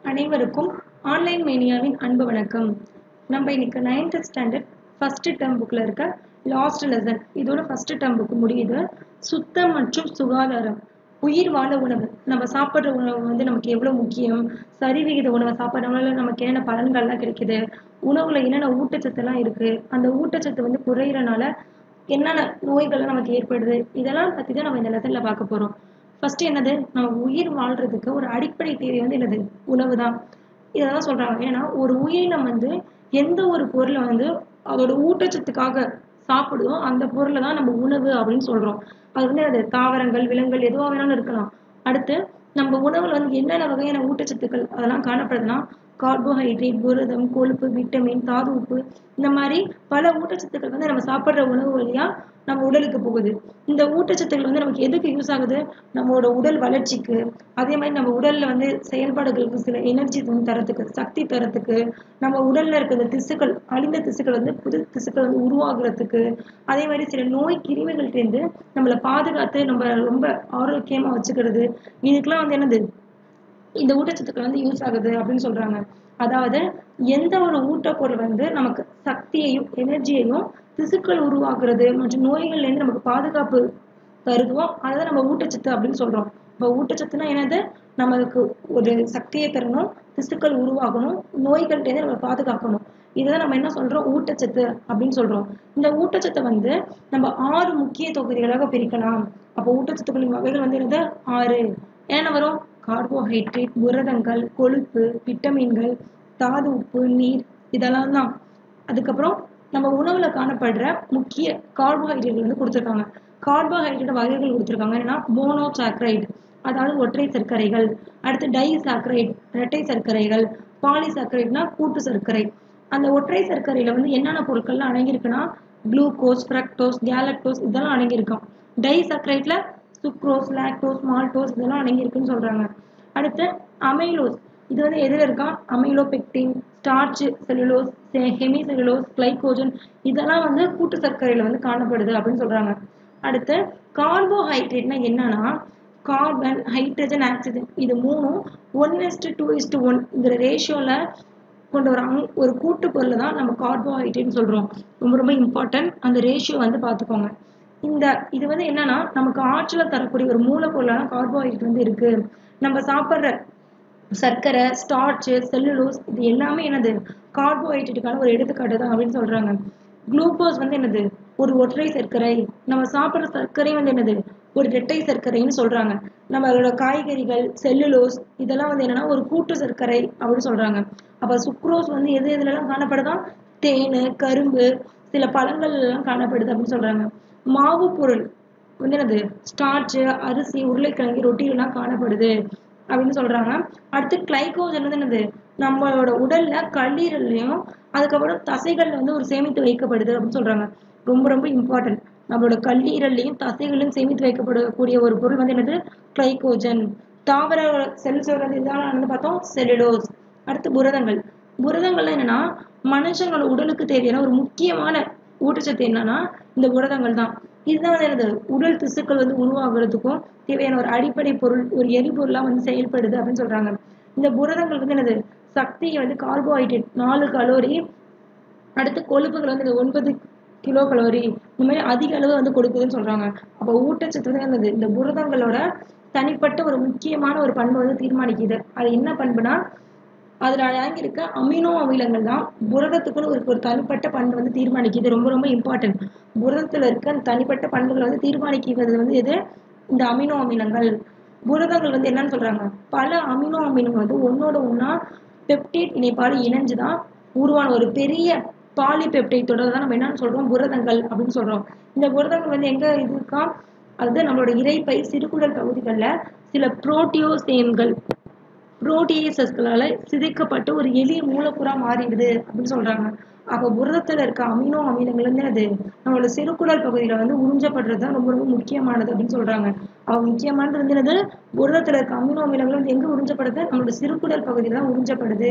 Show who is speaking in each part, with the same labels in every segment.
Speaker 1: அனைவருக்கும் ஆன்லைன் மேனியாவின் அன்பு வணக்கம் நம்ம இன்னைக்கு நைன்த் ஸ்டாண்டர்ட் ஃபர்ஸ்ட் டேர்ம் புக்கில் இருக்க லாஸ்ட் லெசன் இதோட ஃபர்ஸ்ட் டேர்ம் புக் முடியுது சுத்தம் மற்றும் சுகாதாரம் உயிர் வாழ உணவு நம்ம சாப்பிட்ற உணவு வந்து நமக்கு எவ்வளோ முக்கியம் சரிவிகித உணவை சாப்பிட்றதுனால நமக்கு என்னென்ன பலன்கள்லாம் கிடைக்குது உணவுல என்னென்ன ஊட்டச்சத்துலாம் இருக்கு அந்த ஊட்டச்சத்து வந்து குறையிறனால என்னென்ன நோய்கள்லாம் நமக்கு ஏற்படுது இதெல்லாம் பற்றி தான் நம்ம இந்த லெசனில் பார்க்க போகிறோம் ஃபர்ஸ்ட் என்னது நம்ம உயிர் வாழ்றதுக்கு ஒரு அடிப்படை தேவை வந்து என்னது உணவு தான் இதெல்லாம் சொல்றாங்க ஏன்னா ஒரு உயிரினம் வந்து எந்த ஒரு பொருளை வந்து அதோட ஊட்டச்சத்துக்காக சாப்பிடுதோ அந்த பொருளை தான் நம்ம உணவு அப்படின்னு சொல்றோம் அது வந்து அது தாவரங்கள் விலங்குகள் எதுவாக வேணாலும் இருக்கலாம் அடுத்து நம்ம உணவுல வந்து என்னென்ன வகையான ஊட்டச்சத்துக்கள் அதெல்லாம் காணப்படுதுன்னா கார்போஹைட்ரேட் புரதம் கொழுப்பு விட்டமின் தாது உப்பு இந்த மாதிரி பல ஊட்டச்சத்துக்கள் வந்து நம்ம சாப்பிட்ற உணவு வழியா நம்ம உடலுக்கு போகுது இந்த ஊட்டச்சத்துக்கள் வந்து நமக்கு எதுக்கு யூஸ் ஆகுது நம்மளோட உடல் வளர்ச்சிக்கு அதே மாதிரி நம்ம உடல்ல வந்து செயல்பாடுகளுக்கு சில எனர்ஜி தரத்துக்கு சக்தி தரத்துக்கு நம்ம உடல்ல இருக்கிற திசுக்கள் அழிந்த திசுக்கள் வந்து புது திசுக்கள் வந்து உருவாகுறதுக்கு அதே மாதிரி சில நோய் கிருமிகள்கிட்டேருந்து நம்மளை பாதுகாத்து நம்ம ரொம்ப ஆரோக்கியமா வச்சுக்கிறது இதுக்கெல்லாம் வந்து என்னது இந்த ஊட்டச்சத்துக்கள் வந்து யூஸ் ஆகுது அப்படின்னு சொல்றாங்க அதாவது எந்த ஒரு ஊட்டப்பொருள் வந்து நமக்கு சக்தியையும் எனர்ஜியையும் திசுக்கள் உருவாக்குறது மற்றும் நோய்கள்ல இருந்து நமக்கு பாதுகாப்பு தருதோ அதை நம்ம ஊட்டச்சத்து அப்படின்னு சொல்றோம் இப்போ ஊட்டச்சத்துனா என்னது நமக்கு ஒரு சக்தியை தரணும் திசுக்கள் உருவாகணும் நோய்கள்ட்ட இருந்து நம்ம பாதுகாக்கணும் இதுதான் நம்ம என்ன சொல்றோம் ஊட்டச்சத்து அப்படின்னு சொல்றோம் இந்த ஊட்டச்சத்தை வந்து நம்ம ஆறு முக்கிய தொகுதிகளாக பிரிக்கலாம் அப்போ ஊட்டச்சத்துக்களின் வகைகள் வந்து என்னது ஆறு என்ன வரும் கார்போஹைட்ரேட் புரதங்கள் கொழுப்பு விட்டமின்கள் தாது உப்பு நீர் இதெல்லாம் தான் அதுக்கப்புறம் நம்ம உணவுல காணப்படுற முக்கிய கார்போஹைட்ரேட் வந்து கொடுத்துருக்காங்க கார்போஹைட்ரேட் வகைகள் கொடுத்துருக்காங்க என்னன்னா மோனோசாக்ரைட் அதாவது ஒற்றை சர்க்கரைகள் அடுத்து டை சாக்கரைட் இரட்டை சர்க்கரைகள் பாலிசாக்கரைட்னா கூட்டு சர்க்கரை அந்த ஒற்றை சர்க்கரையில வந்து என்னென்ன பொருட்கள்லாம் அடங்கியிருக்குன்னா குளுக்கோஸ் ஃப்ரக்டோஸ் கேலக்டோஸ் இதெல்லாம் அடங்கியிருக்கும் டை சர்க்கரைட்ல சுக்ரோஸ் லாக்டோஸ் மால்டோஸ் இதெல்லாம் அடங்கியிருக்குன்னு சொல்றாங்க அடுத்து அமைலோஸ் இது வந்து எதில் இருக்கா amylopectin starch cellulose hemicellulose glycogen இதெல்லாம் வந்து கூட்டு சர்க்கரையில வந்து காணப்படுது அப்படின்னு சொல்றாங்க அடுத்து கார்போஹைட்ரேட்னா என்னன்னா கார்பன் ஹைட்ரஜன் ஆக்சிஜன் இது மூணும் ஒன் இஸ்டு டூ இஸ்டு ஒன்ங்கிற ரேஷியோல கொண்டு வராங்க ஒரு கூட்டு பொருள் தான் நம்ம கார்போஹைட்ரேட்னு சொல்றோம் ரொம்ப ரொம்ப இம்பார்ட்டன்ட் அந்த ரேஷியோ வந்து பார்த்துக்கோங்க இந்த இது வந்து என்னன்னா நமக்கு ஆற்றலை தரக்கூடிய ஒரு மூலப்பொருளான கார்போஹைட்ரேட் வந்து இருக்கு நம்ம சாப்பிட்ற சர்க்கரை ஸ்டார்ச் செல்லுலோஸ் இது எல்லாமே என்னது கார்போஹைட்ரேட்டுக்கான ஒரு எடுத்துக்காட்டு தான் அப்படின்னு சொல்றாங்க குளுக்கோஸ் வந்து என்னது ஒரு ஒற்றை சர்க்கரை நம்ம சாப்பிட்ற சர்க்கரை வந்து என்னது ஒரு இரட்டை சர்க்கரைன்னு சொல்றாங்க நம்மளோட காய்கறிகள் செல்லுலோஸ் இதெல்லாம் வந்து என்னன்னா ஒரு கூட்டு சர்க்கரை அப்படின்னு சொல்றாங்க அப்ப சுக்ரோஸ் வந்து எது எதுலலாம் காணப்படுதான் தேன் கரும்பு சில பழங்கள் எல்லாம் காணப்படுது அப்படின்னு சொல்றாங்க மாவு பொருள் வந்து என்னது ஸ்டார்ச் அரிசி உருளைக்கிழங்கு ரொட்டிலாம் காணப்படுது அப்படின்னு சொல்றாங்க அடுத்து கிளைகோஜன் வந்து என்னது நம்மளோட உடல்ல கல்லீரல்லையும் அதுக்கப்புறம் தசைகள்ல வந்து ஒரு சேமித்து வைக்கப்படுது அப்படின்னு சொல்றாங்க ரொம்ப ரொம்ப இம்பார்ட்டன்ட் நம்மளோட கல்லீரல்லையும் தசைகளையும் சேமித்து வைக்கப்படக்கூடிய ஒரு பொருள் வந்து என்னது கிளைகோஜன் தாவர செல்ஸ் வந்து இதெல்லாம் வந்து பார்த்தோம் செல்லுலோஸ் அடுத்து புரதங்கள் புரதங்கள்லாம் என்னன்னா மனுஷங்களோட உடலுக்கு தேவையான ஒரு முக்கியமான ஊட்டச்சத்து என்னன்னா இந்த புரதங்கள் தான் இதுதான் வந்து என்னது உடல் திசுக்கள் வந்து உருவாகுறதுக்கும் தேவையான ஒரு அடிப்படை பொருள் ஒரு எரிபொருளா வந்து செயல்படுது அப்படின்னு சொல்றாங்க இந்த புரதங்கள் வந்து என்னது சக்தியை வந்து கார்போஹைட்ரேட் நாலு கலோரி அடுத்து கொழுப்புகள் வந்து ஒன்பது கிலோ கலோரி இந்த மாதிரி அதிக அளவு வந்து கொடுக்குதுன்னு சொல்றாங்க அப்போ ஊட்டச்சத்து வந்து என்னது இந்த புரதங்களோட தனிப்பட்ட ஒரு முக்கியமான ஒரு பண்பு வந்து தீர்மானிக்குது அது என்ன பண்புனா அதுல அடங்கியிருக்க அமினோ அமிலங்கள் தான் புரதத்துக்குன்னு ஒரு ஒரு தனிப்பட்ட பண்பு வந்து தீர்மானிக்குது ரொம்ப ரொம்ப இம்பார்ட்டன்ட் புரதத்துல இருக்க அந்த தனிப்பட்ட பண்புகளை வந்து தீர்மானிக்கிறது வந்து எது இந்த அமினோ அமிலங்கள் புரதங்கள் வந்து என்னன்னு சொல்றாங்க பல அமினோ அமிலங்கள் வந்து ஒன்னோட ஒன்னா பெப்டைட் இணைப்பாடு இணைஞ்சுதான் உருவான ஒரு பெரிய பாலிபெப்டைட் தொடர் தான் நம்ம என்னன்னு சொல்றோம் புரதங்கள் அப்படின்னு சொல்றோம் இந்த புரதங்கள் வந்து எங்க இது இருக்கா அது நம்மளோட இறைப்பை சிறுகுடல் பகுதிகளில் சில புரோட்டியோசேம்கள் புரோட்டியேசஸ்களால சிதைக்கப்பட்டு ஒரு எளிய மூலக்கூறா மாறிடுது அப்படின்னு சொல்றாங்க அப்போ புரதத்துல இருக்க அமினோ அமிலங்கள் வந்து அது நம்மளோட சிறுகுடல் பகுதியில வந்து உறிஞ்சப்படுறது தான் ரொம்ப ரொம்ப முக்கியமானது அப்படின்னு சொல்றாங்க அவ முக்கியமானது வந்து என்னது புரதத்துல இருக்க அமினோ அமிலங்கள் வந்து எங்க உறிஞ்சப்படுது நம்மளோட சிறுகுடல் பகுதியில தான் உறிஞ்சப்படுது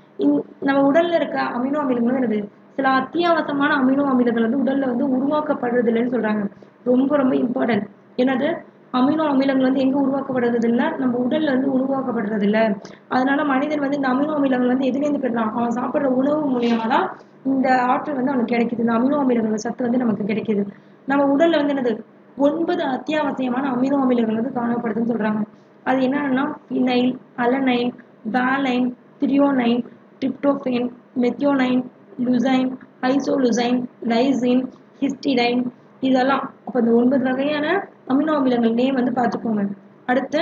Speaker 1: நம்ம உடல்ல இருக்க அமினோ அமிலங்கள் வந்து என்னது சில அத்தியாவசியமான அமினோ அமிலங்கள் வந்து உடல்ல வந்து உருவாக்கப்படுறது இல்லைன்னு சொல்றாங்க ரொம்ப ரொம்ப இம்பார்ட்டன்ட் என்னது அமினோ அமிலங்கள் வந்து எங்க உருவாக்கப்படுறது இல்ல நம்ம உடல்ல வந்து உருவாக்கப்படுறது இல்ல அதனால மனிதன் வந்து இந்த அமினோ அமிலங்கள் வந்து எதுலேருந்து பெறலாம் அவன் சாப்பிடுற உணவு மூலியமா தான் இந்த ஆற்றல் வந்து அவனுக்கு கிடைக்குது இந்த அமினோ அமிலங்கள் சத்து வந்து நமக்கு கிடைக்குது நம்ம உடல்ல வந்து என்னது ஒன்பது அத்தியாவசியமான அமினோ அமிலங்கள் வந்து காணப்படுதுன்னு சொல்றாங்க அது என்னன்னா phenylalanine valine threonine tryptophan methionine leucine isoleucine lysine histidine இதெல்லாம் அப்போ இந்த ஒன்பது வகையான அமினோ அமிலங்கள் நேம் வந்து பார்த்துக்கோங்க அடுத்து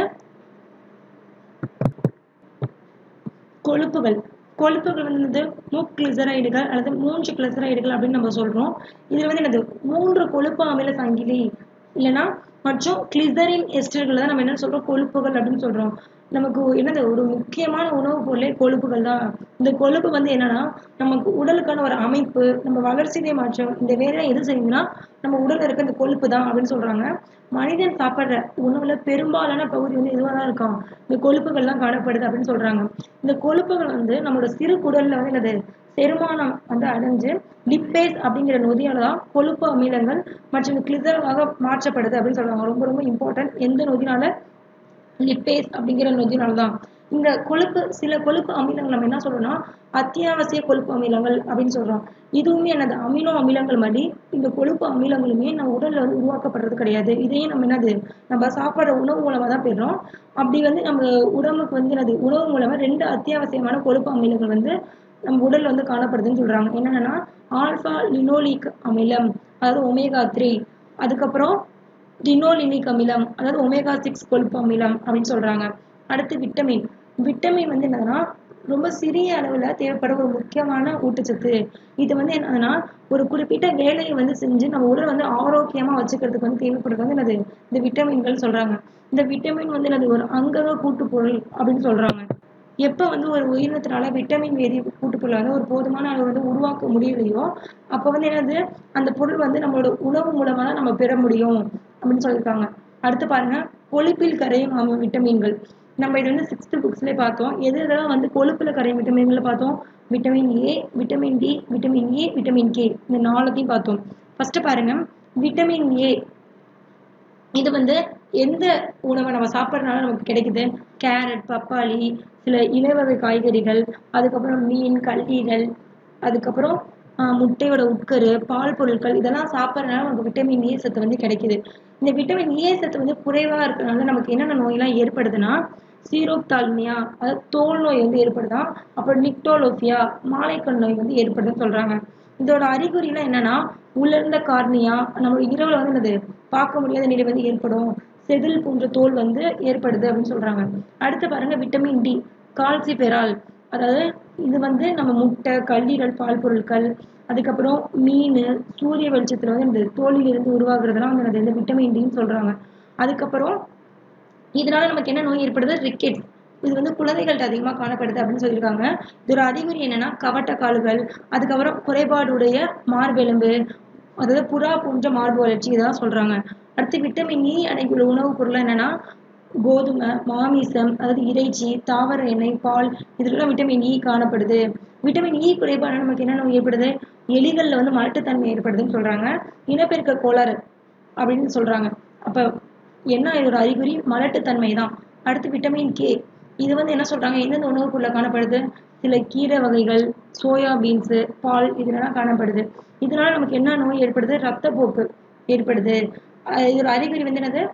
Speaker 1: கொழுப்புகள் கொழுப்புகள் வந்து என்னது முக்கிளிசரைடுகள் அல்லது மூன்று கிளிசரைடுகள் அப்படின்னு நம்ம சொல்றோம் இதுல வந்து என்னது மூன்று கொழுப்பு அமில சங்கிலி இல்லைன்னா மற்றும் கிளிசரின் எஸ்டர்கள் தான் நம்ம என்ன சொல்றோம் கொழுப்புகள் அப்படின்னு சொல்றோம் நமக்கு என்னது ஒரு முக்கியமான உணவுப் பொருளே கொழுப்புகள் தான் இந்த கொழுப்பு வந்து என்னன்னா நமக்கு உடலுக்கான ஒரு அமைப்பு நம்ம வளர்ச்சிதை மாற்றம் இந்த வேலை எது செய்யும்னா நம்ம உடல்ல இருக்க இந்த கொழுப்பு தான் அப்படின்னு சொல்றாங்க மனிதன் சாப்பிடுற உணவுல பெரும்பாலான பகுதி வந்து இதுவாக தான் இருக்கும் இந்த கொழுப்புகள் தான் காணப்படுது அப்படின்னு சொல்றாங்க இந்த கொழுப்புகள் வந்து நம்மளோட சிறு குடல்ல வந்து என்னது செரிமானம் வந்து அடைஞ்சு லிப்பேஸ் அப்படிங்கிற நொதியால தான் கொழுப்பு அமிலங்கள் மற்றும் கிளிசராக மாற்றப்படுது அப்படின்னு சொல்றாங்க ரொம்ப ரொம்ப இம்பார்ட்டன்ட் எந்த நொதினால லிப்பேஸ் அப்படிங்கிற நொதினால தான் இந்த கொழுப்பு சில கொழுப்பு அமிலங்கள் நம்ம என்ன சொல்றோம்னா அத்தியாவசிய கொழுப்பு அமிலங்கள் அப்படின்னு சொல்றோம் இதுவுமே என்னது அமினோ அமிலங்கள் மாதிரி இந்த கொழுப்பு அமிலங்களுமே நம்ம உடல்ல வந்து உருவாக்கப்படுறது கிடையாது இதையும் நம்ம என்னது நம்ம சாப்பிட்ற உணவு மூலமா தான் பெறுறோம் அப்படி வந்து நம்ம உடம்புக்கு வந்து என்னது உணவு மூலமா ரெண்டு அத்தியாவசியமான கொழுப்பு அமிலங்கள் வந்து நம்ம உடல்ல வந்து காணப்படுதுன்னு சொல்றாங்க என்னென்னா ஆல்பா லினோலிக் அமிலம் அதாவது ஒமேகா த்ரீ அதுக்கப்புறம் டினோலினிக் அமிலம் அதாவது ஒமேகா சிக்ஸ் கொழுப்பு அமிலம் அப்படின்னு சொல்றாங்க அடுத்து விட்டமின் விட்டமின் வந்து என்னதுன்னா ரொம்ப சிறிய அளவுல தேவைப்பட ஒரு முக்கியமான ஊட்டச்சத்து இது வந்து என்னதுன்னா ஒரு குறிப்பிட்ட வேலையை வந்து செஞ்சு நம்ம உடல் வந்து ஆரோக்கியமா வச்சுக்கிறதுக்கு வந்து தேவைப்படுறது வந்து என்னது இந்த விட்டமின்கள் சொல்றாங்க இந்த விட்டமின் வந்து என்னது ஒரு அங்கக கூட்டுப்பொருள் அப்படின்னு சொல்றாங்க எப்ப வந்து ஒரு உயிரினத்தினால விட்டமின் வேதி கூட்டுப்பொருளை வந்து ஒரு போதுமான அளவு வந்து உருவாக்க முடியலையோ அப்ப வந்து என்னது அந்த பொருள் வந்து நம்மளோட உணவு மூலமா தான் நம்ம பெற முடியும் அப்படின்னு சொல்லியிருக்காங்க அடுத்து பாருங்க கொழுப்பில் கரையும் அம- விட்டமின்கள் நம்ம இது வந்து சிக்ஸ்த் புக்ஸ்லேயே பார்த்தோம் எது எதெல்லாம் வந்து கொழுப்புல கரையும் விட்டமின்களை பார்த்தோம் vitamin A vitamin D vitamin A vitamin K இந்த நாலுத்தையும் பார்த்தோம் ஃபர்ஸ்ட் பாருங்க விட்டமின் ஏ இது வந்து எந்த உணவை நம்ம சாப்பிட்றதுனால நமக்கு கிடைக்குது கேரட் பப்பாளி சில இலைவகை காய்கறிகள் அதுக்கப்புறம் மீன் கல்லீரல் அதுக்கப்புறம் ஆஹ், முட்டையோட உட்கரு பால் பொருட்கள் இதெல்லாம் சாப்பிட்றதுனால நமக்கு விட்டமின் ஏ சத்து வந்து கிடைக்குது இந்த விட்டமின் ஏ சத்து வந்து குறைவா இருக்கிறதுனால நமக்கு என்னென்ன நோயெல்லாம் ஏற்படுதுன்னா சீரோப்தால்மியா அதாவது தோல் நோய் வந்து ஏற்படுதா அப்புறம் நிக்டோலோபியா மாலைக்கண் நோய் வந்து ஏற்படுதுன்னு சொல்றாங்க இதோட அறிகுறிலாம் என்னன்னா உலர்ந்த கார்னியா நம்ம இரவுல வந்து என்னது பார்க்க முடியாத நிலை வந்து ஏற்படும் செதில் போன்ற தோல் வந்து ஏற்படுது அப்படின்னு சொல்றாங்க அடுத்து பாருங்க விட்டமின் டி கால்சிபெரால் அதாவது இது வந்து நம்ம முட்டை கல்லீரல் பால் பொருட்கள் அதுக்கப்புறம் மீன் சூரிய வெளிச்சத்துல வந்து இந்த தோலில் இருந்து உருவாகுறதுலாம் வந்து என்னது இந்த விட்டமின் டின்னு சொல்றாங்க அதுக்கப்புறம் இதனால நமக்கு என்ன நோய் ஏற்படுது ரிக்கெட்ஸ் இது வந்து குழந்தைகள்ட்ட அதிகமாக காணப்படுது அப்படின்னு சொல்லியிருக்காங்க இதோட அறிகுறி என்னன்னா கவட்ட கால்கள் அதுக்கப்புறம் குறைபாடுடைய மார்பெலும்பு அதாவது புறா போன்ற மார்பு வளர்ச்சி இதெல்லாம் சொல்றாங்க அடுத்து விட்டமின் இ அடங்கியுள்ள உணவுப் பொருள் என்னன்னா கோதுமை மாமிசம் அதாவது இறைச்சி தாவர எண்ணெய் பால் இதுலலாம் விட்டமின் இ காணப்படுது விட்டமின் இ குறைபாடு நமக்கு என்ன நோய் ஏற்படுது எலிகள்ல வந்து மலட்டுத்தன்மை ஏற்படுதுன்னு சொல்றாங்க இனப்பெருக்க கோளாறு அப்படின்னு சொல்றாங்க அப்ப என்ன இதோட அறிகுறி மலட்டுத்தன்மை தான் அடுத்து விட்டமின் கே இது வந்து என்ன சொல்றாங்க எந்தெந்த உணவுப் பொருள்ல காணப்படுது சில கீரை வகைகள் சோயா பீன்ஸ் பால் இதுலலாம் காணப்படுது இதனால நமக்கு என்ன நோய் ஏற்படுது ரத்தப்போக்கு ஏற்படுது அஹ் இதோட அறிகுறி வந்து என்னது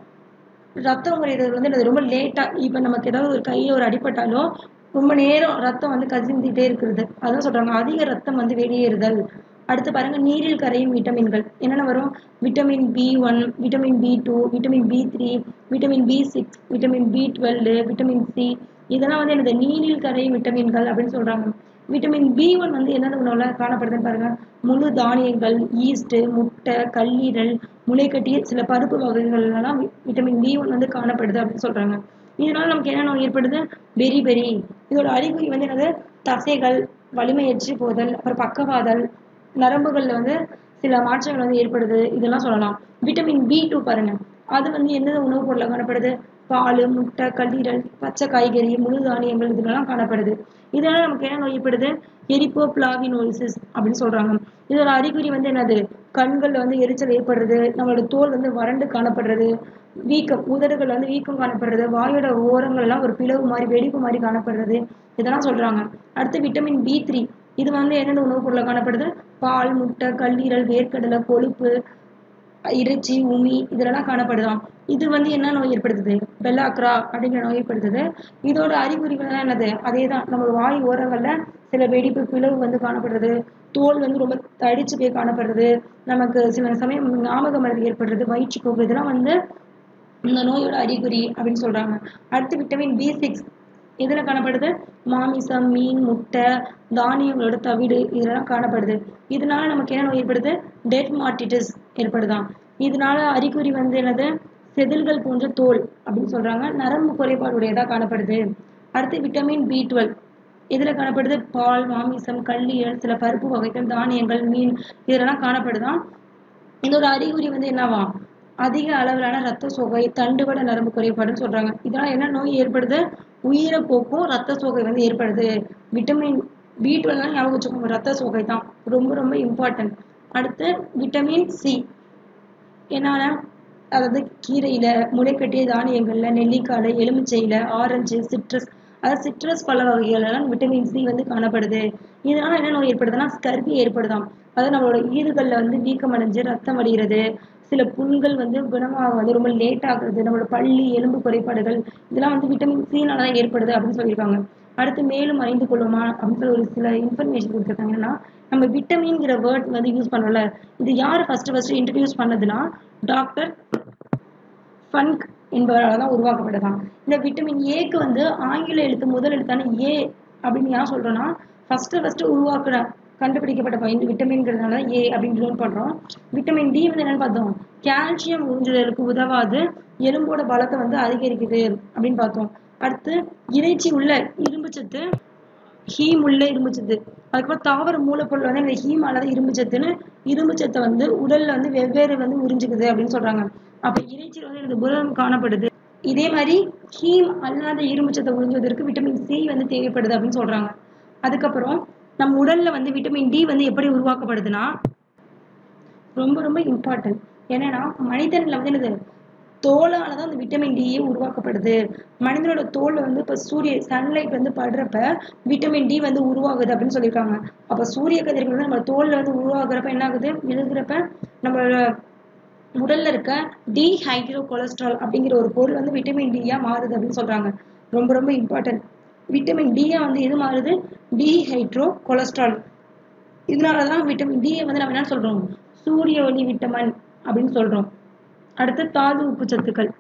Speaker 1: ரத்தம் குறையிறது வந்து என்னது ரொம்ப லேட்டா இப்ப நமக்கு ஏதாவது ஒரு கையில ஒரு அடிபட்டாலோ ரொம்ப நேரம் ரத்தம் வந்து கசிந்துட்டே இருக்கிறது அதான் சொல்றாங்க அதிக ரத்தம் வந்து வெளியேறுதல் அடுத்து பாருங்க நீரில் கரையும் விட்டமின்கள் என்னென்ன வரும் vitamin B one vitamin B two vitamin B three vitamin B six vitamin B twelve vitamin C இதெல்லாம் வந்து என்னது நீரில் கரையும் விட்டமின்கள் அப்படின்னு சொல்றாங்க விட்டமின் பி ஒன் வந்து எந்தெந்த உணவுல காணப்படுதுன்னு பாருங்க முழு தானியங்கள் ஈஸ்ட் முட்டை கல்லீரல் முளைக்கட்டி சில பருப்பு வகைகள்லாம் வி- விட்டமின் பி ஒன் வந்து காணப்படுது அப்படின்னு சொல்றாங்க இதனால நமக்கு என்ன நோய் ஏற்படுது பெரி பெரி இதோட அறிகுறி வந்து என்னது தசைகள் வலிமையற்று போதல் அப்புறம் பக்கவாதல் நரம்புகள்ல வந்து சில மாற்றங்கள் வந்து ஏற்படுது இதெல்லாம் சொல்லலாம் விட்டமின் பி டூ பாருங்க அது வந்து எந்தெந்த உணவுப் பொருள்ல காணப்படுது பால் முட்டை கல்லீரல் பச்சை காய்கறி முழு தானியங்கள் இதுலலாம் காணப்படுது இதனால நமக்கு என்ன நோய் ஏற்படுது எரிப்போ பிளாவினோலிசிஸ் அப்படின்னு சொல்றாங்க இதோட அறிகுறி வந்து என்னது கண்கள்ல வந்து எரிச்சல் ஏற்படுறது நம்மளோட தோல் வந்து வறண்டு காணப்படுறது வீக்கம் உதடுகள் வந்து வீக்கம் காணப்படுறது வாயோட ஓரங்கள் எல்லாம் ஒரு பிளவு மாதிரி வெடிப்பு மாதிரி காணப்படுறது இதெல்லாம் சொல்றாங்க அடுத்து விட்டமின் பி த்ரீ இது வந்து எந்தெந்த உணவுப் பொருள்ல காணப்படுது பால் முட்டை கல்லீரல் வேர்க்கடலை கொழுப்பு இறைச்சி உமி இதெல்லாம் காணப்படுதாம் இது வந்து என்ன நோய் ஏற்படுத்துது பெல்லாக்ரா அப்படிங்கிற நோய் ஏற்படுத்துது இதோட அறிகுறிகள் என்னது அதே தான் நம்ம வாய் ஓரங்கள்ல சில வெடிப்பு பிளவு வந்து காணப்படுறது தோல் வந்து ரொம்ப தடிச்சு போய் காணப்படுறது நமக்கு சில சமயம் ஞாபக மருந்து ஏற்படுறது வயிற்றுப்போக்கு இதெல்லாம் வந்து இந்த நோயோட அறிகுறி அப்படின்னு சொல்றாங்க அடுத்து விட்டமின் பி சிக்ஸ் எதுல காணப்படுது மாமிசம் மீன் முட்டை தானியங்களோட தவிடு இதெல்லாம் காணப்படுது இதனால நமக்கு என்ன நோய் ஏற்படுது டெட் மார்டிட்டிஸ் ஏற்படுதாம் இதனால அறிகுறி வந்து என்னது செதில்கள் போன்ற தோல் அப்படின்னு சொல்றாங்க நரம்பு குறைபாடுடையதா காணப்படுது அடுத்து விட்டமின் பி டுவெல் எதுல காணப்படுது பால் மாமிசம் கல்லீரல் சில பருப்பு வகைகள் தானியங்கள் மீன் இதெல்லாம் காணப்படுதாம் இதோட அறிகுறி வந்து என்னவா அதிக அளவிலான ரத்த சோகை தண்டுவட நரம்பு குறைபாடுன்னு சொல்றாங்க இதனால என்ன நோய் ஏற்படுது உயிரை போக்கும் ரத்த சோகை வந்து ஏற்படுது விட்டமின் பி டுவெல் ஞாபகம் வச்சுக்கோங்க ரத்த சோகை தான் ரொம்ப ரொம்ப இம்பார்ட்டன்ட் அடுத்து விட்டமின் சி என்னன்னா அதாவது கீரையில முளைக்கட்டிய தானியங்கள்ல நெல்லிக்காயில எலுமிச்சையில ஆரஞ்சு சிட்ரஸ் அதாவது சிட்ரஸ் பழ வகைகள் எல்லாம் விட்டமின் சி வந்து காணப்படுது இதனால என்ன நோய் ஏற்படுதுன்னா ஸ்கர்வி ஏற்படுதாம் அதாவது நம்மளோட ஈறுகள்ல வந்து வீக்கம் அடைஞ்சு ரத்தம் வடிகிறது சில புண்கள் வந்து குணமாக வந்து ரொம்ப லேட் ஆகுறது நம்மளோட பள்ளி எலும்பு குறைபாடுகள் இதெல்லாம் வந்து விட்டமின் சினால தான் ஏற்படுது அப்படின்னு சொல்லியிருக்காங்க அடுத்து மேலும் அறிந்து கொள்ளுமா அப்படின்னு சொல்லி ஒரு சில இன்ஃபர்மேஷன் கொடுத்துருக்காங்க என்னன்னா நம்ம விட்டமின்ங்கிற வேர்ட் வந்து யூஸ் பண்ணல இது யார் ஃபர்ஸ்ட் ஃபர்ஸ்ட் இன்ட்ரடியூஸ் பண்ணதுன்னா டாக்டர் ஃபன்க் என்பவரால் தான் உருவாக்கப்பட்டதான் இந்த விட்டமின் ஏக்கு வந்து ஆங்கில எழுத்து முதல் எழுத்தான ஏ அப்படின்னு ஏன் சொல்றோம்னா ஃபர்ஸ்ட் ஃபர்ஸ்ட் உருவாக்குற கண்டுபிடிக்கப்பட்ட இந்த விட்டமின்ங்கிறதுனால ஏ அப்படின்னு நோட் பண்றோம் விட்டமின் டி வந்து என்னன்னு பார்த்தோம் கால்சியம் உறிஞ்சுதலுக்கு உதவாது எலும்போட பலத்தை வந்து அதிகரிக்குது அப்படின்னு பார்த்தோம் அடுத்து இறைச்சி உள்ள இரும்பு சத்து ஹீம் உள்ள இரும்பு சத்து அதுக்கப்புறம் தாவர மூலப்பொருள் வந்து இந்த ஹீம் அல்லது இரும்பு சத்துன்னு இரும்பு சத்தை வந்து உடல்ல வந்து வெவ்வேறு வந்து உறிஞ்சுக்குது அப்படின்னு சொல்றாங்க அப்ப இறைச்சியில் வந்து இந்த புரதம் காணப்படுது இதே மாதிரி ஹீம் அல்லாத இரும்பு சத்தை உறிஞ்சுவதற்கு விட்டமின் சி வந்து தேவைப்படுது அப்படின்னு சொல்றாங்க அதுக்கப்புறம் நம்ம உடல்ல வந்து விட்டமின் டி வந்து எப்படி உருவாக்கப்படுதுன்னா ரொம்ப ரொம்ப இம்பார்ட்டன்ட் என்னன்னா மனிதன்ல வந்து என்னது தோலால தான் அந்த விட்டமின் டியே உருவாக்கப்படுது மனிதனோட தோல்ல வந்து இப்ப சூரிய சன்லைட் வந்து படுறப்ப விட்டமின் டி வந்து உருவாகுது அப்படின்னு சொல்லியிருக்காங்க அப்ப சூரிய கதிர்கள் வந்து நம்ம தோல்ல வந்து உருவாகுறப்ப என்ன ஆகுது விழுகிறப்ப நம்மளோட உடல்ல இருக்க டி ஹைட்ரோ கொலஸ்ட்ரால் அப்படிங்கிற ஒரு பொருள் வந்து விட்டமின் டியா மாறுது அப்படின்னு சொல்றாங்க ரொம்ப ரொம்ப இம்பார்ட்டன்ட் விட்டமின் டியா வந்து எது மாறுது டி ஹைட்ரோ கொலஸ்ட்ரால் இதனாலதான் விட்டமின் டி வந்து நம்ம என்ன சொல்றோம் சூரிய ஒளி விட்டமின் அப்படின்னு சொல்றோம் அடுத்து தாது உப்பு சத்துக்கள்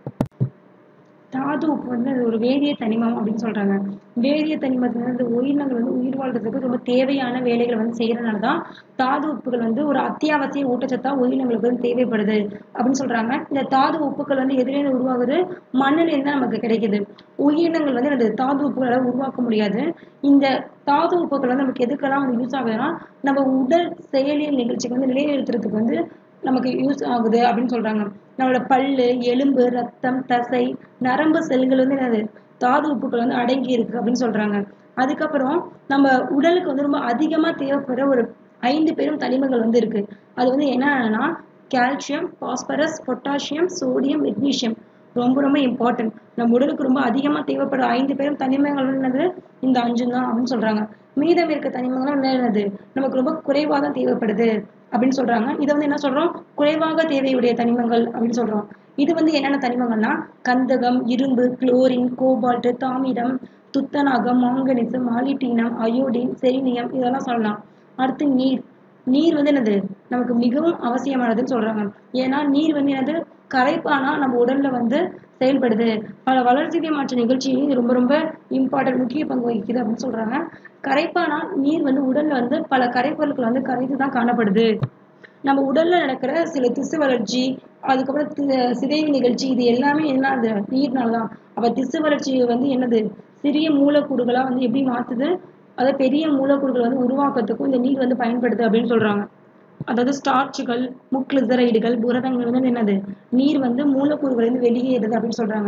Speaker 1: தாது உப்பு வந்து அது ஒரு வேதிய தனிமம் அப்படின்னு சொல்றாங்க வேதிய தனிமத்துல வந்து உயிரினங்கள் வந்து உயிர் வாழ்றதுக்கு ரொம்ப தேவையான வேலைகளை வந்து செய்யறதுனால தான் தாது உப்புகள் வந்து ஒரு அத்தியாவசிய ஊட்டச்சத்தா உயிரினங்களுக்கு வந்து தேவைப்படுது அப்படின்னு சொல்றாங்க இந்த தாது உப்புகள் வந்து எதுலேருந்து உருவாகுது மண்ணிலேருந்து தான் நமக்கு கிடைக்குது உயிரினங்கள் வந்து அந்த தாது உப்புகளை உருவாக்க முடியாது இந்த தாது உப்புகள் வந்து நமக்கு எதுக்கெல்லாம் வந்து யூஸ் ஆகுதுன்னா நம்ம உடல் செயலியல் நிகழ்ச்சிக்கு வந்து நிலைநிறுத்துறதுக்கு வந்து நமக்கு யூஸ் ஆகுது அப்படின்னு சொல்றாங்க நம்மளோட பல்லு எலும்பு ரத்தம் தசை நரம்பு செல்கள் வந்து என்னது தாது உப்புகள் வந்து அடங்கி இருக்கு அப்படின்னு சொல்றாங்க அதுக்கப்புறம் நம்ம உடலுக்கு வந்து ரொம்ப அதிகமா தேவைப்படுற ஒரு ஐந்து பெரும் தனிமங்கள் வந்து இருக்கு அது வந்து என்னன்னா calcium phosphorus potassium sodium magnesium ரொம்ப ரொம்ப இம்பார்ட்டன்ட் நம்ம உடலுக்கு ரொம்ப அதிகமா தேவைப்படுற ஐந்து பெரும் தனிமங்கள் வந்து என்னது இந்த அஞ்சு தான் அப்படின்னு சொல்றாங்க மீதம் இருக்க தனிமங்கள் வந்து என்னது நமக்கு ரொம்ப குறைவா தான் தேவைப்படுது அப்படின்னு சொல்றாங்க இதை வந்து என்ன சொல்றோம் குறைவாக தேவையுடைய தனிமங்கள் அப்படின்னு சொல்றோம் இது வந்து என்னென்ன தனிமங்கள்னா கந்தகம் இரும்பு குளோரின் கோபால்ட் தாமிரம் துத்தநாகம் மாங்கனீசு மாலிட்டீனம் அயோடின் செலினியம் இதெல்லாம் சொல்லலாம் அடுத்து நீர் நீர் வந்து என்னது நமக்கு மிகவும் அவசியமானதுன்னு சொல்றாங்க ஏன்னா நீர் வந்து என்னது கரைப்பானா நம்ம உடல்ல வந்து செயல்படுது பல வளர்ச்சிதை மாற்ற நிகழ்ச்சியும் இது ரொம்ப ரொம்ப இம்பார்ட்டன்ட் முக்கிய பங்கு வகிக்குது அப்படின்னு சொல்றாங்க கரைப்பானா நீர் வந்து உடல்ல வந்து பல கரைப்பொருட்கள் வந்து கரைத்து தான் காணப்படுது நம்ம உடல்ல நடக்கிற சில திசு வளர்ச்சி அதுக்கப்புறம் தி- சிதைவு நிகழ்ச்சி இது எல்லாமே என்ன அது நீர்னாலதான் அப்ப திசு வளர்ச்சி வந்து என்னது சிறிய மூலக்கூறுகளா வந்து எப்படி மாத்துது அதை பெரிய மூலக்கூறுகள் வந்து உருவாக்கத்துக்கும் இந்த நீர் வந்து பயன்படுது அப்படின்னு சொல்றாங்க அதாவது ஸ்டார்ச்சுகள் முக்ளிசரைடுகள் புரதங்கள் வந்து என்னது நீர் வந்து மூலக்கூறுகள் வந்து வெளியேறுது அப்படின்னு சொல்றாங்க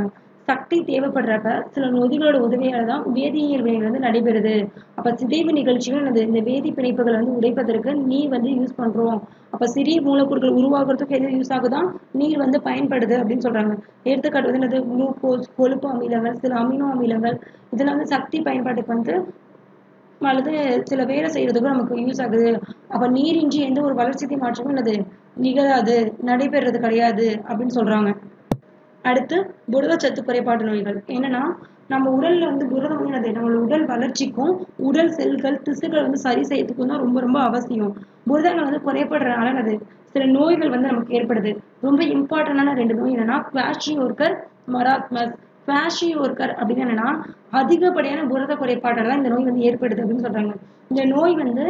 Speaker 1: சக்தி தேவைப்படுறப்ப சில நொதிகளோட உதவியால தான் வேதியியல் வினைகள் வந்து நடைபெறுது அப்ப சிதைவு நிகழ்ச்சிகள் என்னது இந்த வேதி பிணைப்புகளை வந்து உடைப்பதற்கு நீர் வந்து யூஸ் பண்றோம் அப்ப சிறிய மூலக்கூறுகள் உருவாக்குறதுக்கு எது யூஸ் ஆகுதான் நீர் வந்து பயன்படுது அப்படின்னு சொல்றாங்க எடுத்துக்காட்டு வந்து என்னது குளுக்கோஸ் கொழுப்பு அமிலங்கள் சில அமினோ அமிலங்கள் இதெல்லாம் வந்து சக்தி பயன்பாட்டுக்கு வந்து அல்லது சில வேலை செய்யறதுக்கும் நமக்கு யூஸ் ஆகுது அப்ப நீரின்றி எந்த ஒரு வளர்ச்சி மாற்றமும் என்னது நிகழாது நடைபெறது கிடையாது அப்படின்னு சொல்றாங்க அடுத்து புரதச்சத்து குறைபாடு நோய்கள் என்னன்னா நம்ம உடல்ல வந்து புரதம் வந்து என்னது நம்மளோட உடல் வளர்ச்சிக்கும் உடல் செல்கள் திசுக்கள் வந்து சரி செய்யறதுக்கும் தான் ரொம்ப ரொம்ப அவசியம் புரதங்கள் வந்து குறைபடுறதுனால என்னது சில நோய்கள் வந்து நமக்கு ஏற்படுது ரொம்ப இம்பார்ட்டன்டான ரெண்டு நோய் என்னன்னா குவாஷியோர்கர் மராத்மஸ் குவாஷியோர்கர் அப்படின்னு என்னன்னா அதிகப்படியான புரத குறைபாட்டால தான் இந்த நோய் வந்து ஏற்படுது அப்படின்னு சொல்றாங்க இந்த நோய் வந்து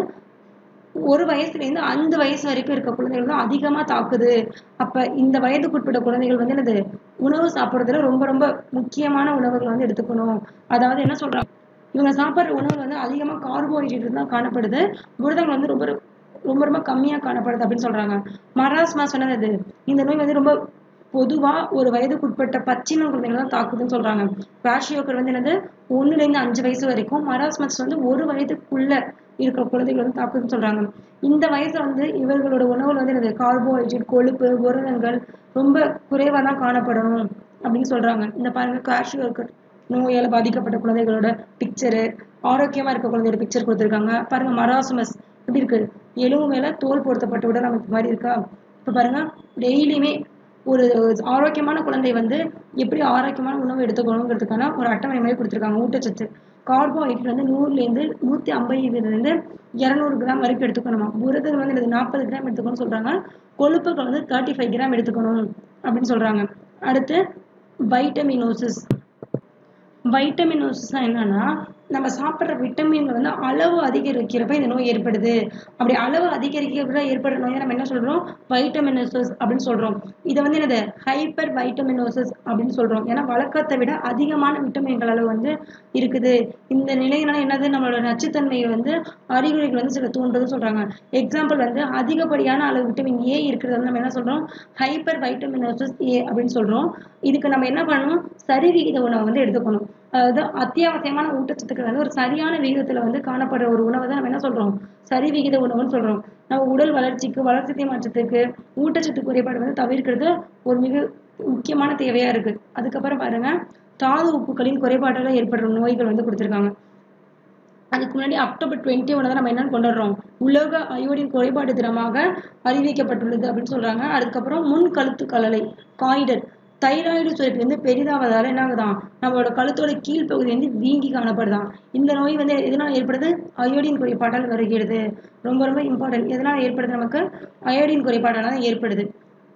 Speaker 1: ஒரு வயசுல இருந்து அந்த வயசு வரைக்கும் இருக்க குழந்தைகள் தான் அதிகமா தாக்குது அப்ப இந்த வயதுக்குட்பட்ட குழந்தைகள் வந்து என்னது உணவு சாப்பிடுறதுல ரொம்ப ரொம்ப முக்கியமான உணவுகள் வந்து எடுத்துக்கணும் அதாவது என்ன சொல்றாங்க இவங்க சாப்பிடுற உணவு வந்து அதிகமா கார்போஹைட்ரேட் தான் காணப்படுது புரதங்கள் வந்து ரொம்ப ரொம்ப ரொம்ப கம்மியா காணப்படுது அப்படின்னு சொல்றாங்க மராஸ்மா சொன்னது இந்த நோய் வந்து ரொம்ப பொதுவா ஒரு வயதுக்குட்பட்ட பச்சின குழந்தைகள் தான் தாக்குதுன்னு சொல்றாங்க குவாஷியோக்கர் வந்து என்னது ஒண்ணுல இருந்து அஞ்சு வயசு வரைக்கும் மராஸ்மஸ் வந்து ஒரு வயதுக்குள்ள இருக்கிற குழந்தைகள் வந்து தாக்குதுன்னு சொல்றாங்க இந்த வயசுல வந்து இவர்களோட உணவுல வந்து என்னது கார்போஹைட்ரேட் கொழுப்பு புரதங்கள் ரொம்ப குறைவா தான் காணப்படணும் அப்படின்னு சொல்றாங்க இந்த பாருங்க குவாஷியோக்கர் நோயால பாதிக்கப்பட்ட குழந்தைகளோட பிக்சரு ஆரோக்கியமா இருக்க குழந்தையோட பிக்சர் கொடுத்துருக்காங்க பாருங்க மராசுமஸ் எப்படி இருக்கு எலும்பு மேல தோல் பொருத்தப்பட்ட உடல் அமைப்பு மாதிரி இருக்கா இப்ப பாருங்க டெய்லியுமே ஒரு ஆரோக்கியமான குழந்தை வந்து எப்படி ஆரோக்கியமான உணவு எடுத்துக்கணுங்கிறதுக்கான ஒரு அட்டவணை மாதிரி கொடுத்துருக்காங்க ஊட்டச்சத்து கார்போஹைட்ரேட் வந்து நூறுல இருந்து நூத்தி ஐம்பதுல இருந்து இருநூறு கிராம் வரைக்கும் எடுத்துக்கணுமா புரதம் வந்து இது நாற்பது கிராம் எடுத்துக்கணும்னு சொல்றாங்க கொழுப்புகள் வந்து தேர்ட்டி ஃபைவ் கிராம் எடுத்துக்கணும் அப்படின்னு சொல்றாங்க அடுத்து வைட்டமினோசிஸ் வைட்டமினோசிஸ் என்னன்னா நம்ம சாப்பிட்ற விட்டமின்கள் வந்து அளவு அதிகரிக்கிறப்ப இந்த நோய் ஏற்படுது அப்படி அளவு அதிகரிக்கிறப்ப ஏற்படுற நோயை நம்ம என்ன சொல்றோம் வைட்டமினோசிஸ் அப்படின்னு சொல்றோம் இதை வந்து என்னது ஹைப்பர் வைட்டமினோசிஸ் அப்படின்னு சொல்றோம் ஏன்னா வழக்கத்தை விட அதிகமான விட்டமின்கள் அளவு வந்து இருக்குது இந்த நிலையினால என்னது நம்மளோட நச்சுத்தன்மையை வந்து அறிகுறிகள் வந்து சில தூண்டுதுன்னு சொல்றாங்க எக்ஸாம்பிள் வந்து அதிகப்படியான அளவு விட்டமின் ஏ இருக்கிறது வந்து நம்ம என்ன சொல்றோம் ஹைப்பர் வைட்டமினோசிஸ் ஏ அப்படின்னு சொல்றோம் இதுக்கு நம்ம என்ன பண்ணணும் சரிவிகித உணவை வந்து எடுத்துக்கணும் அதாவது அத்தியாவசியமான ஊட்டச்சத்துக்கள் வந்து ஒரு சரியான விகிதத்துல வந்து காணப்படுற ஒரு உணவை தான் நம்ம என்ன சொல்றோம் சரிவிகித உணவுன்னு சொல்றோம் நம்ம உடல் வளர்ச்சிக்கு வளர்ச்சிதை மாற்றத்துக்கு ஊட்டச்சத்து குறைபாடு வந்து தவிர்க்கிறது ஒரு மிக முக்கியமான தேவையா இருக்கு அதுக்கப்புறம் பாருங்க தாது உப்புகளின் குறைபாட்டால ஏற்படுற நோய்கள் வந்து கொடுத்திருக்காங்க அதுக்கு முன்னாடி அக்டோபர் டுவெண்ட்டி ஒன் தான் நம்ம என்னன்னு கொண்டாடுறோம் உலக அயோடின் குறைபாடு தினமாக அறிவிக்கப்பட்டுள்ளது அப்படின்னு சொல்றாங்க அதுக்கப்புறம் முன் கழுத்து கலலை காய்டர் தைராய்டு சுரப்பி வந்து பெரிதாவதால என்ன ஆகுதான் நம்மளோட கழுத்தோட கீழ்ப்பகுதி வந்து வீங்கி காணப்படுதான் இந்த நோய் வந்து எதனால ஏற்படுது அயோடின் குறைபாட்டால் வருகிறது ரொம்ப ரொம்ப இம்பார்ட்டன்ட் எதனால ஏற்படுது நமக்கு அயோடின் குறைபாடால தான் ஏற்படுது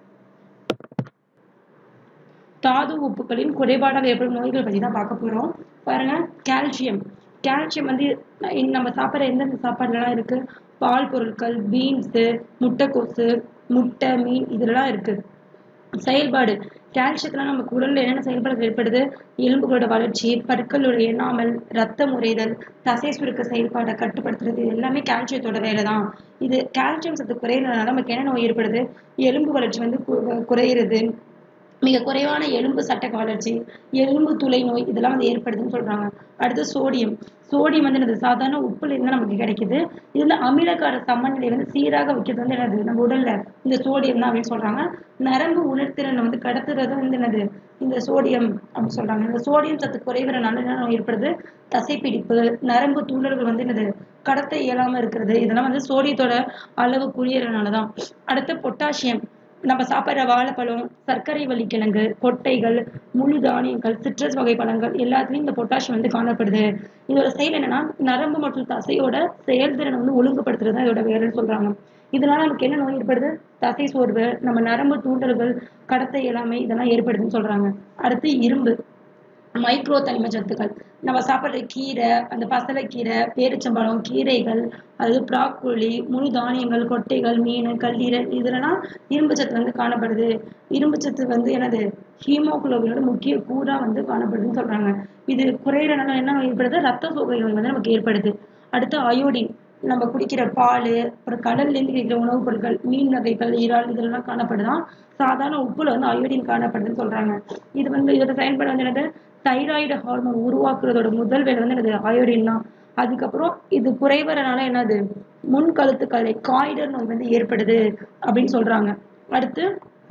Speaker 1: தாது உப்புகளின் குறைபாடால் ஏற்படும் நோய்கள் பற்றி தான் பார்க்க போறோம் பாருங்க கால்சியம் கால்சியம் வந்து நம்ம சாப்பிட்ற எந்தெந்த சாப்பாடுலாம் இருக்கு பால் பொருட்கள் பீன்ஸு முட்டைக்கோசு முட்டை மீன் இதெல்லாம் இருக்கு செயல்பாடு கால்சியத்துல நமக்கு உடல்ல என்னென்ன செயல்பாடுகள் ஏற்படுது எலும்புகளோட வளர்ச்சி பற்களோட எண்ணாமல் ரத்தம் உறைதல் தசை சுருக்க செயல்பாடை கட்டுப்படுத்துறது இது எல்லாமே கால்சியத்தோட வேலை தான் இது கால்சியம் சத்து குறையிறதுனால நமக்கு என்ன நோய் ஏற்படுது எலும்பு வளர்ச்சி வந்து குறையிறது மிக குறைவான எலும்பு சட்டக்க வளர்ச்சி எலும்பு துளை நோய் இதெல்லாம் வந்து ஏற்படுதுன்னு சொல்றாங்க அடுத்து சோடியம் சோடியம் வந்து என்னது சாதாரண உப்புல இருந்து நமக்கு கிடைக்குது இதுல அமிலக்கார சமநிலை வந்து சீராக வைக்கிறது வந்து என்னது நம்ம உடல்ல இந்த சோடியம் தான் அப்படின்னு சொல்றாங்க நரம்பு உணர்திறன் வந்து கடத்துறது வந்து என்னது இந்த சோடியம் அப்படின்னு சொல்றாங்க இந்த சோடியம் சத்து குறைவறனால என்ன நோய் ஏற்படுது தசைப்பிடிப்பு நரம்பு தூண்டல்கள் வந்து என்னது கடத்த இயலாம இருக்கிறது இதெல்லாம் வந்து சோடியத்தோட அளவு குறையறதுனாலதான் அடுத்து பொட்டாசியம் நம்ம சாப்பிட்ற வாழைப்பழம் சர்க்கரை வள்ளிக்கிழங்கு கொட்டைகள் முழு தானியங்கள் சிட்ரஸ் வகை பழங்கள் எல்லாத்துலயும் இந்த பொட்டாசியம் வந்து காணப்படுது இதோட செயல் என்னன்னா நரம்பு மற்றும் தசையோட செயல்திறனை வந்து ஒழுங்குபடுத்துறது தான் இதோட வேலைன்னு சொல்றாங்க இதனால நமக்கு என்ன நோய் ஏற்படுது தசை சோர்வு நம்ம நரம்பு தூண்டல்கள் கடத்த இயலாமை இதெல்லாம் ஏற்படுதுன்னு சொல்றாங்க அடுத்து இரும்பு மைக்ரோ தனிம சத்துக்கள் நம்ம சாப்பிட்ற கீரை அந்த பசலைக்கீரை பேரிச்சம்பழம் கீரைகள் அது ப்ராக்கோலி முழு தானியங்கள் கொட்டைகள் மீன் கல்லீரல் இதுலலாம் இரும்பு சத்து வந்து காணப்படுது இரும்பு சத்து வந்து என்னது ஹீமோகுளோபினோட முக்கிய கூறா வந்து காணப்படுதுன்னு சொல்றாங்க இது குறையிறனால என்ன ஏற்படுது ரத்த சோகை நோய் வந்து நமக்கு ஏற்படுது அடுத்து அயோடின் நம்ம குடிக்கிற பால் அப்புறம் கடல்லேருந்து கிடைக்கிற உணவுப் பொருட்கள் மீன் வகைகள் இறால் இதெல்லாம் காணப்படுதான் சாதாரண உப்புல வந்து அயோடின் காணப்படுதுன்னு சொல்றாங்க இது வந்து இதோட செயல்பாடு வந்து என்னது தைராய்டு ஹார்மோன் உருவாக்குறதோட முதல் வேலை வந்து என்னது அயோடின் தான் அதுக்கப்புறம் இது குறைவறனால என்னது முன் கழுத்துக்களை காய்டர் நோய் வந்து ஏற்படுது அப்படின்னு சொல்றாங்க அடுத்து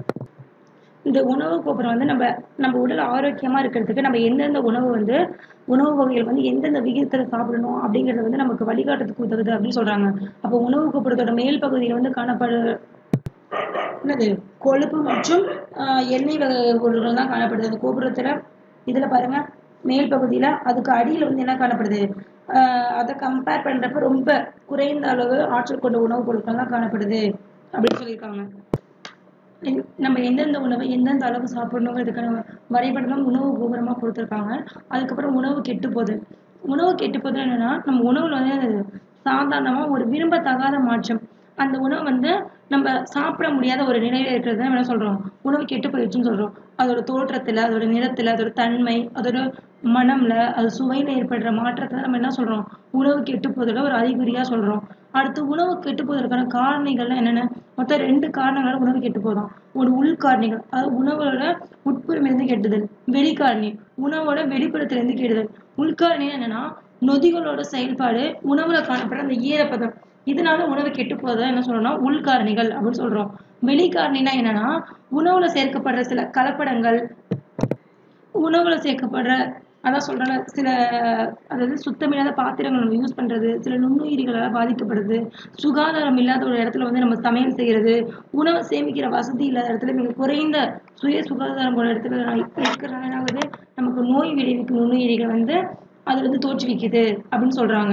Speaker 1: இந்த உணவு கோப்புரம் வந்து நம்ம நம்ம உடல் ஆரோக்கியமா இருக்கிறதுக்கு நம்ம எந்தெந்த உணவு வந்து உணவு வகைகள் வந்து எந்தெந்த விகிதத்துல சாப்பிடணும் அப்படிங்கறது வந்து நமக்கு வழிகாட்டுறதுக்கு உதவுது அப்படின்னு சொல்றாங்க அப்போ உணவு கோப்புரத்தோட மேல் பகுதியில வந்து காணப்படு என்னது கொழுப்பு மற்றும் ஆஹ், எண்ணெய் வகை பொருட்கள் தான் காணப்படுது அந்த கோபுரத்துல இதுல பாருங்க மேல் பகுதியில அதுக்கு அடியில வந்து என்ன காணப்படுது ஆஹ், அதை கம்பேர் பண்றப்ப ரொம்ப குறைந்த அளவு ஆற்றல் கொண்ட உணவுப் பொருட்கள் தான் காணப்படுது அப்படின்னு சொல்லியிருக்காங்க எந்- நம்ம எந்தெந்த உணவை எந்தெந்த அளவு சாப்பிடணுங்கிறதுக்கான வரைபடம் உணவு கோபுரமா கொடுத்துருக்காங்க அதுக்கப்புறம் உணவு கெட்டு போகுது உணவு கெட்டு போகுது என்னன்னா நம்ம உணவுல வந்து அது சாதாரணமா ஒரு விரும்பத்தகாத மாற்றம் அந்த உணவு வந்து நம்ம சாப்பிட முடியாத ஒரு நிலையில இருக்கிறது தான் என்ன சொல்றோம் உணவு கெட்டு போயிடுச்சுன்னு சொல்றோம் அதோட தோற்றத்துல அதோட நிறத்துல அதோட தன்மை அதோட மனம்ல அது சுவையில ஏற்படுற மாற்றத்தை நம்ம என்ன சொல்றோம் உணவு கெட்டு போதல ஒரு அறிகுறியா சொல்றோம் அடுத்து உணவு கெட்டு போவதற்கான காரணிகள்லாம் என்னென்ன மொத்தம் ரெண்டு காரணங்களால உணவு கெட்டு போதும் ஒரு உள்காரணிகள் அதாவது உணவோட உட்புறமிருந்து கெட்டுதல் வெளிக்காரணி உணவோட வெளிப்புறத்திலிருந்து கெடுதல் உள்காரணி என்னன்னா நொதிகளோட செயல்பாடு உணவுல காணப்படுற அந்த ஈரப்பதம் இதனால உணவு கெட்டு போறதை என்ன சொல்றோம்னா உள்காரணிகள் அப்படின்னு சொல்றோம் வெளிக்காரணினா என்னன்னா உணவுல சேர்க்கப்படுற சில கலப்படங்கள் உணவுல சேர்க்கப்படுற அதான் சொல்றேன்ல சில அதாவது சுத்தமில்லாத பாத்திரங்கள் நம்ம யூஸ் பண்றது சில நுண்ணுயிரிகளால பாதிக்கப்படுது சுகாதாரம் இல்லாத ஒரு இடத்துல வந்து நம்ம சமையல் செய்யறது உணவு சேமிக்கிற வசதி இல்லாத இடத்துல மிக குறைந்த சுய சுகாதாரம் போன இடத்துல இருக்கிறனால என்ன ஆகுது நமக்கு நோய் விளைவிக்கும் நுண்ணுயிரிகள் வந்து அது வந்து தோற்றுவிக்குது அப்படின்னு சொல்றாங்க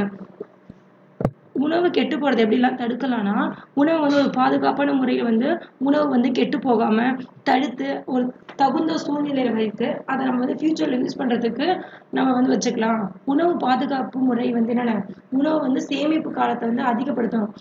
Speaker 1: உணவு கெட்டு போறது எப்படிலாம் தடுக்கலாம்னா உணவு வந்து ஒரு பாதுகாப்பான முறையில வந்து உணவு வந்து கெட்டு போகாம தடுத்து ஒரு தகுந்த சூழ்நிலையில வைத்து அதை நம்ம வந்து ஃபியூச்சர்ல யூஸ் பண்றதுக்கு நம்ம வந்து வச்சுக்கலாம் உணவு பாதுகாப்பு முறை வந்து என்னென்ன உணவு வந்து சேமிப்பு காலத்தை வந்து அதிகப்படுத்தணும்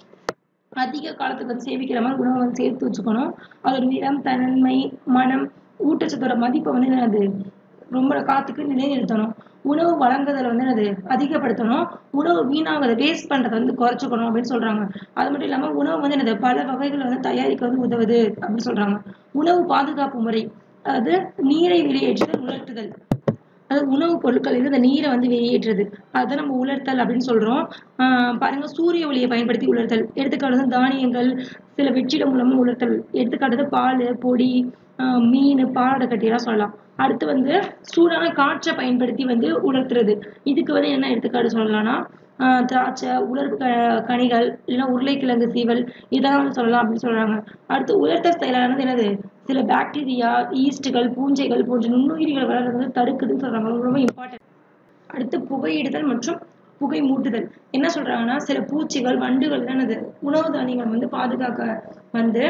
Speaker 1: அதிக காலத்துக்கு வந்து சேமிக்கிற மாதிரி உணவை வந்து சேர்த்து வச்சுக்கணும் அதோட நிறம் தன்மை மனம் ஊட்டச்சத்தோட மதிப்பை வந்து என்னது ரொம்ப காலத்துக்கு நிலைநிறுத்தணும் உணவு வழங்குதலை வந்து என்னது அதிகப்படுத்தணும் உணவு வீணாவதை வேஸ்ட் பண்றதை வந்து குறைச்சிக்கணும் அப்படின்னு சொல்றாங்க அது மட்டும் இல்லாம உணவு வந்து என்னது பல வகைகளை வந்து தயாரிக்க வந்து உதவுது அப்படின்னு சொல்றாங்க உணவு பாதுகாப்பு முறை அதாவது நீரை வெளியேற்றுதல் உலர்த்துதல் அதாவது உணவுப் பொருட்கள் வந்து இந்த நீரை வந்து வெளியேற்றுறது அதை நம்ம உலர்த்தல் அப்படின்னு சொல்றோம் ஆஹ் பாருங்க சூரிய ஒளியை பயன்படுத்தி உலர்த்தல் எடுத்துக்காட்டு வந்து தானியங்கள் சில வெற்றிடம் மூலமா உலர்த்தல் எடுத்துக்காட்டு பால் பொடி ஆஹ் மீன் பாலாடை கட்டியெல்லாம் சொல்லலாம் அடுத்து வந்து சூடான காற்றை பயன்படுத்தி வந்து உலர்த்துறது இதுக்கு வந்து என்ன எடுத்துக்காட்டு சொல்லலாம்னா ஆஹ் திராட்சை உலர் க கனிகள் இல்லைன்னா உருளைக்கிழங்கு சீவல் இதெல்லாம் வந்து சொல்லலாம் அப்படின்னு சொல்றாங்க அடுத்து உலர்த்தல் செயலானது என்னது சில பாக்டீரியா ஈஸ்ட்டுகள் பூஞ்சைகள் போன்ற நுண்ணுயிரிகள் வளர்றது வந்து தடுக்குதுன்னு சொல்றாங்க ரொம்ப ரொம்ப இம்பார்ட்டன்ட் அடுத்து புகையிடுதல் மற்றும் புகை மூட்டுதல் என்ன சொல்றாங்கன்னா சில பூச்சிகள் வண்டுகள் என்னது உணவு தானியங்கள் வந்து பாதுகாக்க வந்து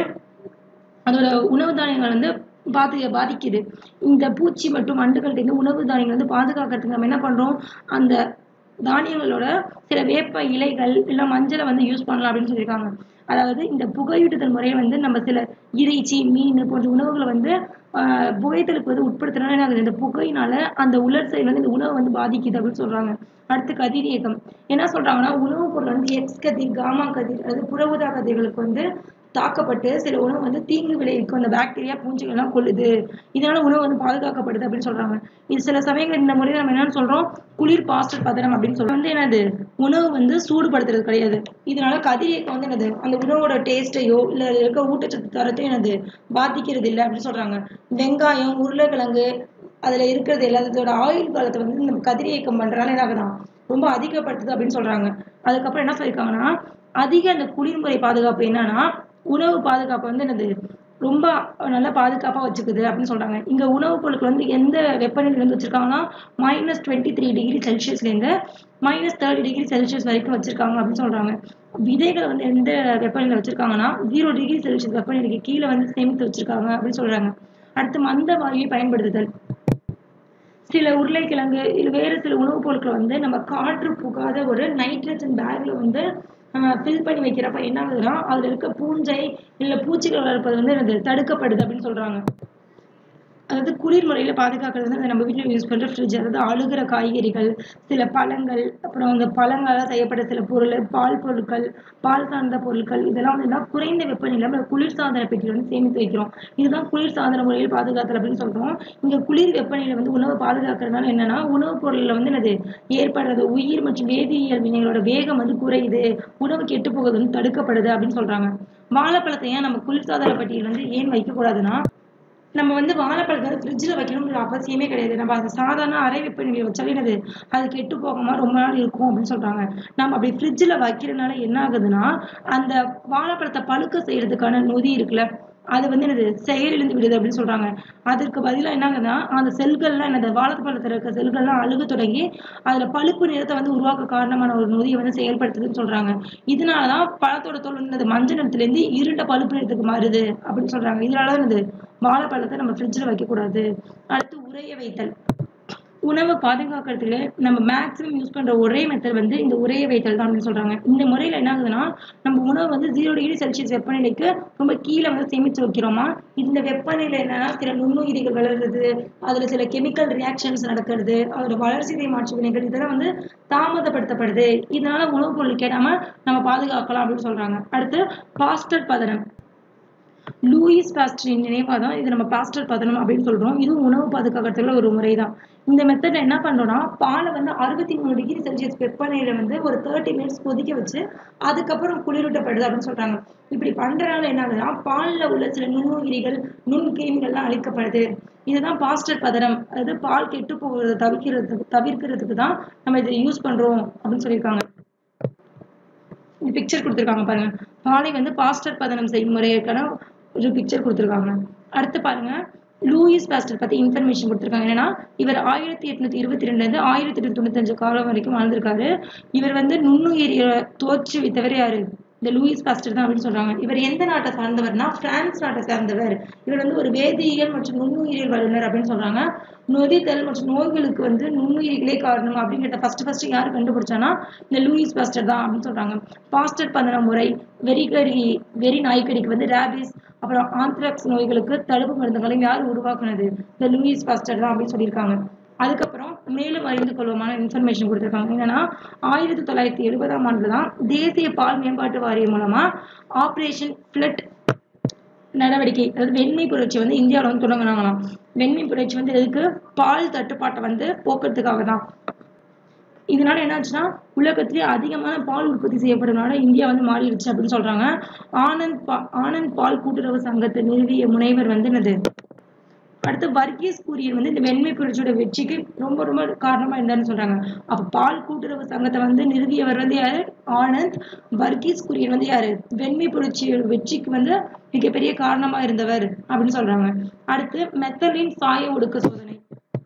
Speaker 1: அதோட உணவு தானியங்கள் வந்து பாதி பாதிக்குது இந்த பூச்சி மற்றும் வண்டுகள்ட்ட இருந்து உணவு தானியங்கள் வந்து பாதுகாக்கிறதுக்கு நம்ம என்ன பண்றோம் அந்த தானியங்களோட சில வேப்ப இலைகள் இல்ல மஞ்சளை வந்து யூஸ் பண்ணலாம் அப்படின்னு சொல்லியிருக்காங்க அதாவது இந்த புகையூட்டுதல் முறையை வந்து நம்ம சில இறைச்சி மீன் போன்ற உணவுகளை வந்து ஆஹ் புகைத்தலுக்கு வந்து உட்படுத்துறதுனால என்ன ஆகுது இந்த புகையினால அந்த உலர் செயல் வந்து இந்த உணவை வந்து பாதிக்குது அப்படின்னு சொல்றாங்க அடுத்து கதிரியக்கம் என்ன சொல்றாங்கன்னா உணவுப் பொருள் வந்து எக்ஸ் கதிர் காமா கதிர் அதாவது புற ஊதா கதிர்களுக்கு வந்து தாக்கப்பட்டு சில உணவு வந்து தீங்கு விளைவிக்கும் அந்த பாக்டீரியா பூஞ்சிகள் எல்லாம் கொல்லுது இதனால உணவு வந்து பாதுகாக்கப்படுது அப்படின்னு சொல்றாங்க இது சில சமயங்கள் இந்த முறையில நம்ம என்னன்னு சொல்றோம் குளிர் பாஸ்டர் பதனம் அப்படின்னு சொல்றோம் வந்து என்னது உணவு வந்து சூடுபடுத்துறது கிடையாது இதனால கதிரியக்கம் வந்து என்னது அந்த உணவோட டேஸ்ட்டையோ இல்ல அதுல இருக்க ஊட்டச்சத்து தரத்தையும் என்னது பாதிக்கிறது இல்லை அப்படின்னு சொல்றாங்க வெங்காயம் உருளைக்கிழங்கு அதுல இருக்கிறது எல்லாத்தோட ஆயுள் காலத்தை வந்து நம்ம கதிரியக்கம் பண்றதுனால என்ன ஆகுதான் ரொம்ப அதிகப்படுத்துது அப்படின்னு சொல்றாங்க அதுக்கப்புறம் என்ன சொல்லியிருக்காங்கன்னா அதிக அந்த குளிர்முறை பாதுகாப்பு என்னன்னா உணவு பாதுகாப்பு வந்து என்னது ரொம்ப நல்லா பாதுகாப்பா வச்சுக்குது அப்படின்னு சொல்றாங்க இங்க உணவுப் பொருட்கள் வந்து எந்த வெப்பநிலையில இருந்து வச்சிருக்காங்கன்னா மைனஸ் டுவெண்ட்டி த்ரீ டிகிரி செல்சியஸ்ல இருந்து மைனஸ் தேர்ட்டி டிகிரி செல்சியஸ் வரைக்கும் வச்சிருக்காங்க அப்படின்னு சொல்றாங்க விதைகளை வந்து எந்த வெப்பநிலையில வச்சிருக்காங்கன்னா ஜீரோ டிகிரி செல்சியஸ் வெப்பநிலைக்கு கீழே வந்து சேமித்து வச்சிருக்காங்க அப்படின்னு சொல்றாங்க அடுத்து மந்த வாயுவை பயன்படுத்துதல் சில உருளைக்கிழங்கு இல்ல வேறு சில உணவுப் பொருட்களை வந்து நம்ம காற்று புகாத ஒரு நைட்ரஜன் பேக்ல வந்து ஃபில் பண்ணி வைக்கிறப்ப என்ன ஆகுதுன்னா அதுல இருக்க பூஞ்சை இல்ல பூச்சிகள் வளர்ப்பது வந்து என்னது தடுக்கப்படுது அப்படின்னு சொல்றாங்க அதாவது குளிர் முறையில் பாதுகாக்கிறது வந்து நம்ம வீட்டில் யூஸ் பண்ணுற ஃப்ரிட்ஜ் அதாவது அழுகிற காய்கறிகள் சில பழங்கள் அப்புறம் அந்த பழங்களால் செய்யப்பட்ட சில பொருள் பால் பொருட்கள் பால் சார்ந்த பொருட்கள் இதெல்லாம் வந்து என்ன குறைந்த வெப்பநிலை நம்ம குளிர் சாதன பெட்டியில் வந்து சேமித்து வைக்கிறோம் இதுதான் குளிர் சாதன முறையில் பாதுகாத்தல் அப்படின்னு சொல்றோம் இங்க குளிர் வெப்பநிலை வந்து உணவை பாதுகாக்கிறதுனால என்னன்னா உணவுப் பொருள்ல வந்து என்னது ஏற்படுறது உயிர் மற்றும் வேதியியல் வினைகளோட வேகம் வந்து குறையுது உணவு கெட்டு போகிறது வந்து தடுக்கப்படுது அப்படின்னு சொல்றாங்க வாழைப்பழத்தை ஏன் நம்ம குளிர்சாதன பெட்டியில் வந்து ஏன் வைக்கக்கூடாதுன்னா நம்ம வந்து வாழைப்பழத்தை வந்து ஃப்ரிட்ஜில் வைக்கணுங்கிற அவசியமே கிடையாது நம்ம அது சாதாரண அறை வெப்பநிலையில் வச்சாலே என்னது அது கெட்டு போகாம ரொம்ப நாள் இருக்கும் அப்படின்னு சொல்றாங்க நம்ம அப்படி ஃப்ரிட்ஜில் வைக்கிறதுனால என்ன ஆகுதுன்னா அந்த வாழைப்பழத்தை பழுக்க செய்யறதுக்கான நொதி இருக்குல்ல அது வந்து என்னது செயலிழந்து விடுது அப்படின்னு சொல்றாங்க அதற்கு பதிலாக என்ன ஆகுதுன்னா அந்த செல்கள்லாம் என்னது வாழைப்பழத்தில் இருக்க செல்கள்லாம் அழுக தொடங்கி அதுல பழுப்பு நிறத்தை வந்து உருவாக்க காரணமான ஒரு நொதியை வந்து செயல்படுத்துதுன்னு சொல்றாங்க இதனாலதான் பழத்தோட தோல் வந்து என்னது மஞ்சள் நிறத்துல இருந்து இருண்ட பழுப்பு நிறத்துக்கு மாறுது அப்படின்னு சொல்றாங்க இதனாலதான் என்னது வாழைப்பழத்தை நம்ம ஃப்ரிட்ஜில் வைக்கக்கூடாது அடுத்து உறைய வைத்தல் உணவை பாதுகாக்கிறதுக்கு நம்ம மேக்ஸிமம் யூஸ் பண்ற ஒரே மெத்தட் வந்து இந்த உரைய வைத்தல் தான் அப்படின்னு சொல்றாங்க இந்த முறையில என்ன ஆகுதுன்னா நம்ம உணவு வந்து ஜீரோ டிகிரி செல்சியஸ் வெப்பநிலைக்கு ரொம்ப கீழே வந்து சேமிச்சு வைக்கிறோமா இந்த வெப்பநிலை என்னன்னா சில நுண்ணுயிரிகள் வளருது அதுல சில கெமிக்கல் ரியாக்ஷன்ஸ் நடக்கிறது அதோட வளர்சிதை மாற்று வினைகள் இதெல்லாம் வந்து தாமதப்படுத்தப்படுது இதனால உணவுப் பொருள் கெடாம நம்ம பாதுகாக்கலாம் அப்படின்னு சொல்றாங்க அடுத்து பாஸ்டர் பதனம் லூயிஸ் பாஸ்டரின் நினைவாக தான் இது நம்ம பாஸ்டர் பதனம் அப்படின்னு சொல்றோம் இதுவும் உணவு பாதுகாக்கிறதுல ஒரு முறை தான் இந்த மெத்தட்ல என்ன பண்றோம்னா பாலை வந்து அறுபத்தி மூணு டிகிரி செல்சியஸ் வெப்பநிலையில வந்து ஒரு தேர்ட்டி மினிட்ஸ் கொதிக்க வச்சு அதுக்கப்புறம் குளிரூட்டப்படுது அப்படின்னு சொல்றாங்க இப்படி பண்றதுனால என்ன ஆகுதுன்னா பால்ல உள்ள சில நுண்ணுயிரிகள் நுண்கிருமிகள்லாம் அழிக்கப்படுது இதுதான் பாஸ்டர் பதனம் அதாவது பால் கெட்டு போகிறத தவிர்க்கிறதுக்கு தவிர்க்கிறதுக்கு தான் நம்ம இதை யூஸ் பண்றோம் அப்படின்னு சொல்லியிருக்காங்க இந்த பிக்சர் கொடுத்துருக்காங்க பாருங்க பாலை வந்து பாஸ்டர் பதனம் செய்யும் முறைக்கான ஒரு பிக்சர் கொடுத்துருக்காங்க அடுத்து பாருங்க லூயிஸ் பாஸ்டர் பத்தி இன்ஃபர்மேஷன் கொடுத்துருக்காங்க என்னன்னா இவர் ஆயிரத்தி எட்நூத்தி இருபத்தி ரெண்டுல இருந்து ஆயிரத்தி எட்நூத்தி தொண்ணூத்தஞ்சு காலம் வரைக்கும் வாழ்ந்திருக்காரு இவர் வந்து நுண்ணுயிரிய தோற்றுவித்தவர் யாரு இந்த லூயிஸ் பாஸ்டர் தான் அப்படின்னு சொல்றாங்க இவர் எந்த நாட்டை சார்ந்தவர்னா பிரான்ஸ் நாட்டை சார்ந்தவர் இவர் வந்து ஒரு வேதியியல் மற்றும் நுண்ணுயிரியல் வல்லுநர் அப்படின்னு சொல்றாங்க நொதித்தல் மற்றும் நோய்களுக்கு வந்து நுண்ணுயிரிகளே காரணம் அப்படிங்கிறத ஃபர்ஸ்ட் ஃபர்ஸ்ட் யார் கண்டுபிடிச்சானா இந்த லூயிஸ் பாஸ்டர் தான் அப்படின்னு சொல்றாங்க பாஸ்டர் பந்தன முறை வெறிகடி வெறி நாய்க்கடிக்கு வந்து ரேபிஸ் அப்புறம் ஆந்த்ராக்ஸ் நோய்களுக்கு தடுப்பு மருந்துகளையும் யார் உருவாக்குனது இந்த லூயிஸ் பாஸ்டர் தான் அப்படின்னு சொல்லியிருக்காங்க அதுக்கப்புறம் மேலும் அறிந்து கொள்வோமான இன்ஃபர்மேஷன் கொடுத்துருக்காங்க என்னன்னா ஆயிரத்தி தொள்ளாயிரத்தி எழுபதாம் ஆண்டுல தான் தேசிய பால் மேம்பாட்டு வாரியம் மூலமா ஆபரேஷன் ஃபிளட் நடவடிக்கை அதாவது வெண்மை புரட்சி வந்து இந்தியாவில் வந்து தொடங்கினாங்களாம் வெண்மை புரட்சி வந்து எதுக்கு பால் தட்டுப்பாட்டை வந்து போக்குறதுக்காக தான் இதனால என்னாச்சுன்னா உலகத்திலேயே அதிகமான பால் உற்பத்தி செய்யப்படுறதுனால இந்தியா வந்து மாறிடுச்சு அப்படின்னு சொல்றாங்க ஆனந்த் பா ஆனந்த் பால் கூட்டுறவு சங்கத்தை நிறுவிய முனைவர் வந்து என்னது அடுத்து வர்கீஸ் கூரியர் வந்து இந்த வெண்மை புரட்சியோட வெற்றிக்கு ரொம்ப ரொம்ப காரணமா இருந்தாருன்னு சொல்றாங்க அப்ப பால் கூட்டுறவு சங்கத்தை வந்து நிறுவியவர் வந்து யாரு ஆனந்த் வர்கீஸ் கூரியர் வந்து யாரு வெண்மை புரட்சியோட வெற்றிக்கு வந்து மிகப்பெரிய காரணமா இருந்தவர் அப்படின்னு சொல்றாங்க அடுத்து மெத்தலின் சாய ஒடுக்க சோதனை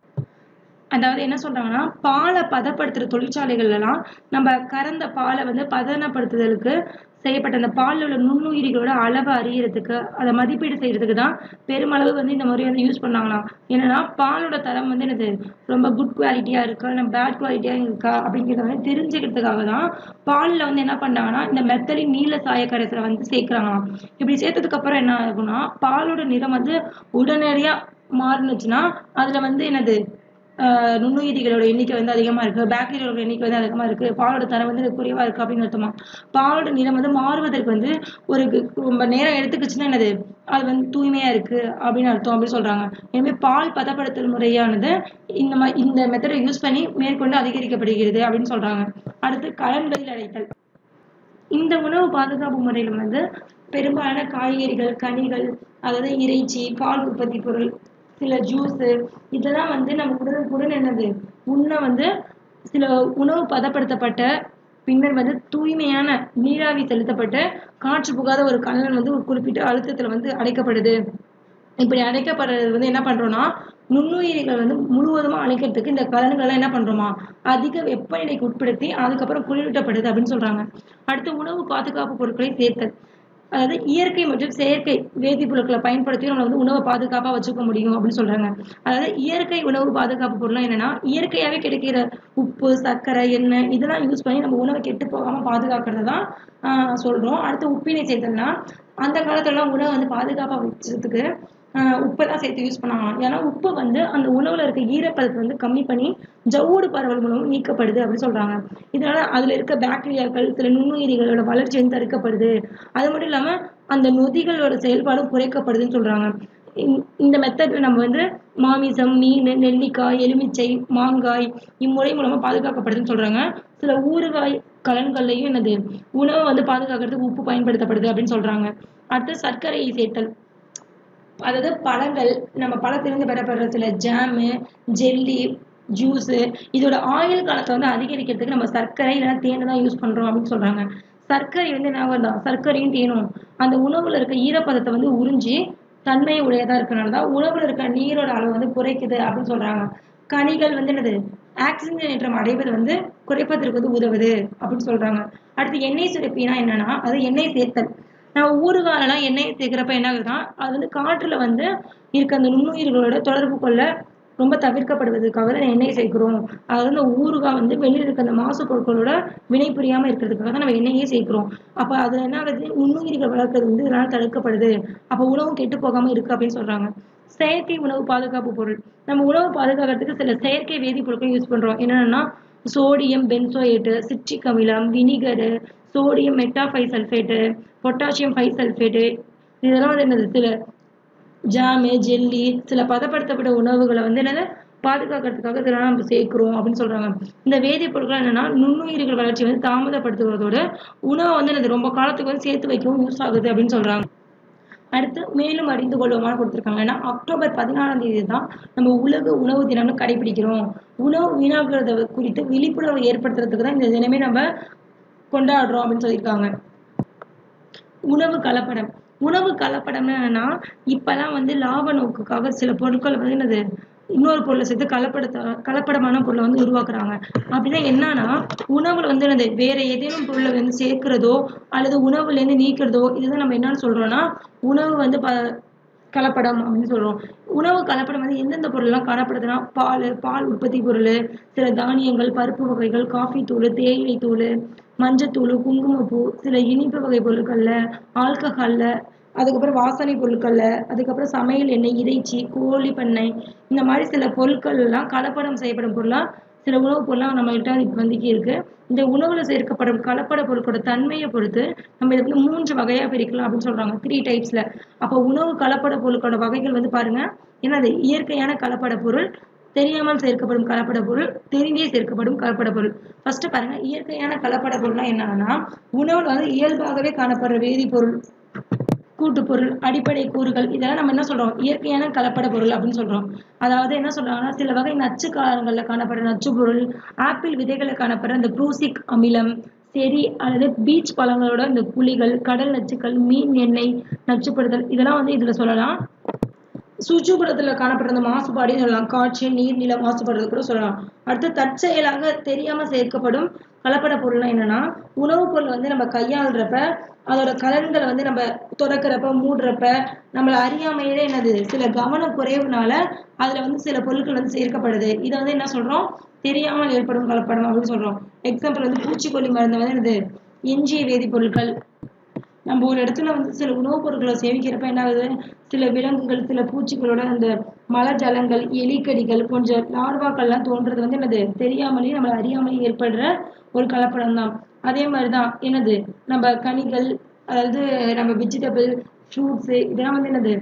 Speaker 1: அதாவது என்ன சொல்றாங்கன்னா பாலை பதப்படுத்துற தொழிற்சாலைகள்ல எல்லாம் நம்ம கறந்த பாலை வந்து பதனப்படுத்துதலுக்கு செய்யப்பட்ட அந்த பாலில் உள்ள நுண்ணுயிரிகளோட அளவை அறியறதுக்கு அதை மதிப்பீடு செய்யறதுக்கு தான் பெருமளவு வந்து இந்த முறையை வந்து யூஸ் பண்ணாங்களாம் என்னன்னா பாலோட தரம் வந்து என்னது ரொம்ப குட் குவாலிட்டியா இருக்கா இல்லை பேட் குவாலிட்டியா இருக்கா அப்படிங்கிறத வந்து தெரிஞ்சுக்கிறதுக்காக தான் பாலில் வந்து என்ன பண்ணாங்கன்னா இந்த மெத்தலின் நீல சாய கரைசலை வந்து சேர்க்குறாங்களாம் இப்படி சேர்த்ததுக்கு அப்புறம் என்ன ஆகும்னா பாலோட நிறம் வந்து உடனடியா மாறுனுச்சுன்னா அதுல வந்து என்னது ஆஹ் நுண்ணுயிரிகளோட எண்ணிக்கை வந்து அதிகமா இருக்கு பாக்டீரியாவோட எண்ணிக்கை வந்து அதிகமா இருக்கு பாலோட தரம் வந்து குறைவா இருக்கு அப்படின்னு அர்த்தமா பாலோட நிறம் வந்து மாறுவதற்கு வந்து ஒரு கு- ரொம்ப நேரம் எடுத்துக்கிச்சுன்னா என்னது அது வந்து தூய்மையா இருக்கு அப்படின்னு அர்த்தம் அப்படின்னு சொல்றாங்க எனவே பால் பதப்படுத்தல் முறையானது இந்த மாதிரி இந்த மெத்தடை யூஸ் பண்ணி மேற்கொண்டு அதிகரிக்கப்படுகிறது அப்படின்னு சொல்றாங்க அடுத்து கலன்களில் அடைத்தல் இந்த உணவு பாதுகாப்பு முறையில வந்து பெரும்பாலான காய்கறிகள் கனிகள் அதாவது இறைச்சி பால் உற்பத்தி பொருள் சில ஜூஸ் இதெல்லாம் வந்து நம்ம உடனுக்குடன் என்னது உண்ண வந்து சில உணவு பதப்படுத்தப்பட்ட பின்னர் வந்து தூய்மையான நீராவி செலுத்தப்பட்ட காற்று புகாத ஒரு கலன் வந்து ஒரு குறிப்பிட்ட அழுத்தத்துல வந்து அடைக்கப்படுது இப்படி அடைக்கப்படுறது வந்து என்ன பண்றோம்னா நுண்ணுயிரிகள் வந்து முழுவதுமா அழைக்கிறதுக்கு இந்த கலன்கள்லாம் என்ன பண்றோமா அதிக வெப்பநிலைக்கு உட்படுத்தி அதுக்கப்புறம் குளிரூட்டப்படுது அப்படின்னு சொல்றாங்க அடுத்து உணவு பாதுகாப்பு பொருட்களை சேர்த்தல் அதாவது இயற்கை மற்றும் செயற்கை வேதிப்பொருட்களை பயன்படுத்தி நம்ம வந்து உணவை பாதுகாப்பா வச்சுக்க முடியும் அப்படின்னு சொல்றாங்க அதாவது இயற்கை உணவு பாதுகாப்பு பொருள்லாம் என்னன்னா இயற்கையாவே கிடைக்கிற உப்பு சர்க்கரை எண்ணெய் இதெல்லாம் யூஸ் பண்ணி நம்ம உணவை கெட்டு போகாம பாதுகாக்கிறது தான் ஆஹ் சொல்றோம் அடுத்து உப்பினை சேர்த்தல்னா அந்த காலத்துல எல்லாம் உணவை வந்து பாதுகாப்பா வச்சதுக்கு உப்பை தான் சேர்த்து யூஸ் பண்ணாங்களாம் ஏன்னா உப்பு வந்து அந்த உணவுல இருக்க ஈரப்பதத்தை வந்து கம்மி பண்ணி ஜவ்வோடு பரவல் மூலம் நீக்கப்படுது அப்படின்னு சொல்றாங்க இதனால அதுல இருக்க பாக்டீரியாக்கள் சில நுண்ணுயிரிகளோட வளர்ச்சி வந்து தடுக்கப்படுது அது மட்டும் இல்லாம அந்த நொதிகளோட செயல்பாடும் குறைக்கப்படுதுன்னு சொல்றாங்க இந்த மெத்தட்ல நம்ம வந்து மாமிசம் மீன் நெல்லிக்காய் எலுமிச்சை மாங்காய் இம்முறை மூலமா பாதுகாக்கப்படுதுன்னு சொல்றாங்க சில ஊறுகாய் கலன்கள்லையும் என்னது உணவை வந்து பாதுகாக்கிறதுக்கு உப்பு பயன்படுத்தப்படுது அப்படின்னு சொல்றாங்க அடுத்து சர்க்கரையை சேர்த்தல் அதாவது பழங்கள் நம்ம பழத்திலிருந்து பெறப்படுற சில ஜாமு ஜெல்லி ஜூஸு இதோட ஆயுள் காலத்தை வந்து அதிகரிக்கிறதுக்கு நம்ம சர்க்கரை இல்லைன்னா தேனை தான் யூஸ் பண்றோம் அப்படின்னு சொல்றாங்க சர்க்கரை வந்து என்ன தான் சர்க்கரையும் தேனும் அந்த உணவுல இருக்க ஈரப்பதத்தை வந்து உறிஞ்சி தன்மை உடையதா இருக்கனால தான் உணவுல இருக்க நீரோட அளவு வந்து குறைக்குது அப்படின்னு சொல்றாங்க கனிகள் வந்து என்னது ஆக்சிஜனேற்றம் அடைவது வந்து குறைப்பதற்கு வந்து உதவுது அப்படின்னு சொல்றாங்க அடுத்து எண்ணெய் சுரப்பினா என்னன்னா அது எண்ணெய் சேர்த்தல் நம்ம ஊறுகாலெல்லாம் எண்ணெய் சேர்க்கிறப்ப என்ன ஆகுதுன்னா அது வந்து காற்றுல வந்து இருக்க அந்த நுண்ணுயிர்களோட தொடர்பு கொள்ள ரொம்ப தவிர்க்கப்படுவதற்காக தான் எண்ணெய் சேர்க்கிறோம் அதாவது இந்த ஊறுகாய் வந்து வெளியில் இருக்க அந்த மாசு பொருட்களோட வினை புரியாம இருக்கிறதுக்காக தான் நம்ம எண்ணெயே சேர்க்கிறோம் அப்ப அதுல என்ன ஆகுது நுண்ணுயிர்கள் வளர்க்கறது வந்து இதனால தடுக்கப்படுது அப்ப உணவு கெட்டு போகாம இருக்கு அப்படின்னு சொல்றாங்க செயற்கை உணவு பாதுகாப்பு பொருள் நம்ம உணவு பாதுகாக்கிறதுக்கு சில செயற்கை வேதிப்பொருட்கள் யூஸ் பண்றோம் என்னென்னா சோடியம் பென்சோயேட்டு சிட்ரிக் அமிலம் vinegar sodium metabisulphite potassium bisulphite இதெல்லாம் வந்து என்னது சில ஜாமு ஜெல்லி சில பதப்படுத்தப்பட்ட உணவுகளை வந்து என்னது பாதுகாக்கிறதுக்காக இதெல்லாம் நம்ம சேர்க்கிறோம் அப்படின்னு சொல்றாங்க இந்த வேதிப்பொருட்கள் என்னன்னா நுண்ணுயிர்கள் வளர்ச்சி வந்து தாமதப்படுத்துவதோட உணவை வந்து என்னது ரொம்ப காலத்துக்கு வந்து சேர்த்து வைக்கவும் யூஸ் ஆகுது அப்படின்னு சொல்றாங்க அடுத்து மேலும் அறிந்து கொள்வோமான கொடுத்துருக்காங்க ஏன்னா அக்டோபர் பதினாறாம் தேதி தான் நம்ம உலக உணவு தினம்னு கடைபிடிக்கிறோம் உணவு வீணாகிறத குறித்து விழிப்புணர்வு ஏற்படுத்துறதுக்கு தான் இந்த தினமே நம்ம கொண்டாடுறோம் அப்படின்னு சொல்லியிருக்காங்க உணவு கலப்படம் உணவு கலப்படம்னா என்னன்னா இப்பெல்லாம் வந்து லாப நோக்குக்காக சில பொருட்கள் வந்து என்னது இன்னொரு பொருளை சேர்த்து கலப்படத்தை கலப்படமான பொருளை வந்து உருவாக்குறாங்க அப்படின்னா என்னன்னா உணவுல வந்து என்னது வேற ஏதேனும் பொருளை வந்து சேர்க்கிறதோ அல்லது உணவுல இருந்து நீக்கிறதோ இதுதான் நம்ம என்னன்னு சொல்றோம்னா உணவு வந்து ப கலப்படம் அப்படின்னு சொல்றோம் உணவு கலப்படம் வந்து எந்தெந்த பொருள்லாம் காணப்படுதுன்னா பால் பால் உற்பத்தி பொருள் சில தானியங்கள் பருப்பு வகைகள் காஃபி தூள் தேயிலை தூள் மஞ்சத்தூள் குங்குமப்பூ சில இனிப்பு வகை பொருட்கள்ல ஆல்கஹால்ல அதுக்கப்புறம் வாசனை பொருட்கள்ல அதுக்கப்புறம் சமையல் எண்ணெய் இறைச்சி கோழி பண்ணை இந்த மாதிரி சில பொருட்கள் எல்லாம் கலப்படம் செய்யப்படும் பொருளா சில உணவுப் பொருள்லாம் நம்மகிட்ட இப்போ வந்துக்கி இருக்கு இந்த உணவுல சேர்க்கப்படும் கலப்பட பொருட்களோட தன்மையை பொறுத்து நம்ம இதை வந்து மூன்று வகையா பிரிக்கலாம் அப்படின்னு சொல்றாங்க த்ரீ டைப்ஸ்ல அப்போ உணவு கலப்பட பொருட்களோட வகைகள் வந்து பாருங்க என்னது இயற்கையான கலப்பட பொருள் தெரியாமல் சேர்க்கப்படும் கலப்பட பொருள் தெரிந்தே சேர்க்கப்படும் கலப்பட பொருள் ஃபர்ஸ்ட் பாருங்க இயற்கையான கலப்பட பொருள்னா என்னன்னா உணவுல வந்து இயல்பாகவே காணப்படுற வேதிப்பொருள் கூட்டுப்பொருள் அடிப்படை கூறுகள் இதெல்லாம் நம்ம என்ன சொல்றோம் இயற்கையான கலப்பட பொருள் அப்படின்னு சொல்றோம் அதாவது என்ன சொல்றாங்கன்னா சில வகை நச்சு காரங்கள்ல காணப்படுற நச்சு பொருள் ஆப்பிள் விதைகளை காணப்படுற இந்த ப்ரூசிக் அமிலம் செரி அல்லது பீச் பழங்களோட இந்த புளிகள் கடல் நச்சுக்கள் மீன் எண்ணெய் நச்சுப்படுதல் இதெல்லாம் வந்து இதுல சொல்லலாம் சுற்றுப்புறத்துல காணப்படுற அந்த மாசுபாடு சொல்லலாம் காற்று நீர் நில மாசுபடுறது கூட சொல்லலாம் அடுத்து தற்செயலாக தெரியாம சேர்க்கப்படும் கலப்பட பொருள்னா என்னன்னா உணவுப் பொருள் வந்து நம்ம கையாளுறப்ப அதோட கலன்களை வந்து நம்ம துறக்கிறப்ப மூடுறப்ப நம்மள அறியாமையிலே என்னது சில கவன குறைவுனால அதுல வந்து சில பொருட்கள் வந்து சேர்க்கப்படுது இதை வந்து என்ன சொல்றோம் தெரியாமல் ஏற்படும் கலப்படம் அப்படின்னு சொல்றோம் எக்ஸாம்பிள் வந்து பூச்சிக்கொல்லி மருந்து வந்து என்னது எஞ்சிய வேதிப்பொருட்கள் நம்ம ஒரு இடத்துல வந்து சில உணவுப் பொருட்களை சேமிக்கிறப்ப என்ன ஆகுது சில விலங்குகள் சில பூச்சிகளோட அந்த மலஜலங்கள் எலிக்கடிகள் போன்ற லார்வாக்கள்லாம் தோன்றது வந்து என்னது தெரியாமலே நம்மள அறியாமலே ஏற்படுற ஒரு கலப்படம் தான் அதே மாதிரிதான் என்னது நம்ம கனிகள் அதாவது நம்ம வெஜிடபிள் ஃப்ரூட்ஸு இதெல்லாம் வந்து என்னது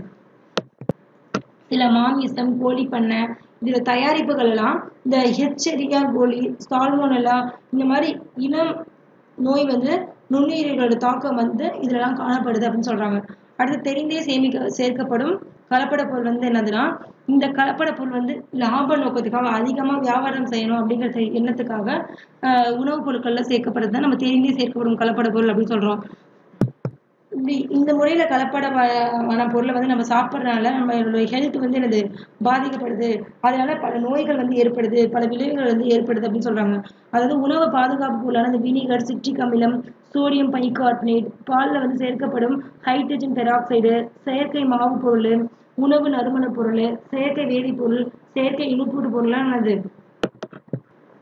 Speaker 1: சில மாமிசம் கோழி பண்ணை இதுல தயாரிப்புகள் எல்லாம் இந்த ஹெச்சரியா கோழி சால்மோனெல்லா இந்த மாதிரி இளம் நோய் வந்து நுண்ணுயிரிகளோட தாக்கம் வந்து இதுலலாம் காணப்படுது அப்படின்னு சொல்றாங்க அடுத்து தெரிந்தே சேமிக்க சேர்க்கப்படும் கலப்பட பொருள் வந்து என்னதுன்னா இந்த கலப்பட பொருள் வந்து லாப நோக்கத்துக்காக அதிகமா வியாபாரம் செய்யணும் அப்படிங்கிற எண்ணத்துக்காக ஆஹ் உணவுப் பொருட்கள்ல சேர்க்கப்படுறது தான் நம்ம தெரிந்தே சேர்க்கப்படும் கலப்பட பொருள் அப்படின்னு சொல்றோம் இப்படி இந்த முறையில கலப்படமான பொருளை வந்து நம்ம சாப்பிட்றதுனால நம்மளோட ஹெல்த் வந்து என்னது பாதிக்கப்படுது அதனால பல நோய்கள் வந்து ஏற்படுது பல விளைவுகள் வந்து ஏற்படுது அப்படின்னு சொல்றாங்க அதாவது உணவு பாதுகாப்பு பொருளான இந்த வினிகர் சிட்ரிக் அமிலம் சோடியம் பைகார்பனேட் பால்ல வந்து சேர்க்கப்படும் ஹைட்ரஜன் பெராக்சைடு செயற்கை மாவு பொருள் உணவு நறுமண பொருள் செயற்கை வேதிப்பொருள் செயற்கை இனிப்பூட்டு பொருள்லாம் என்னது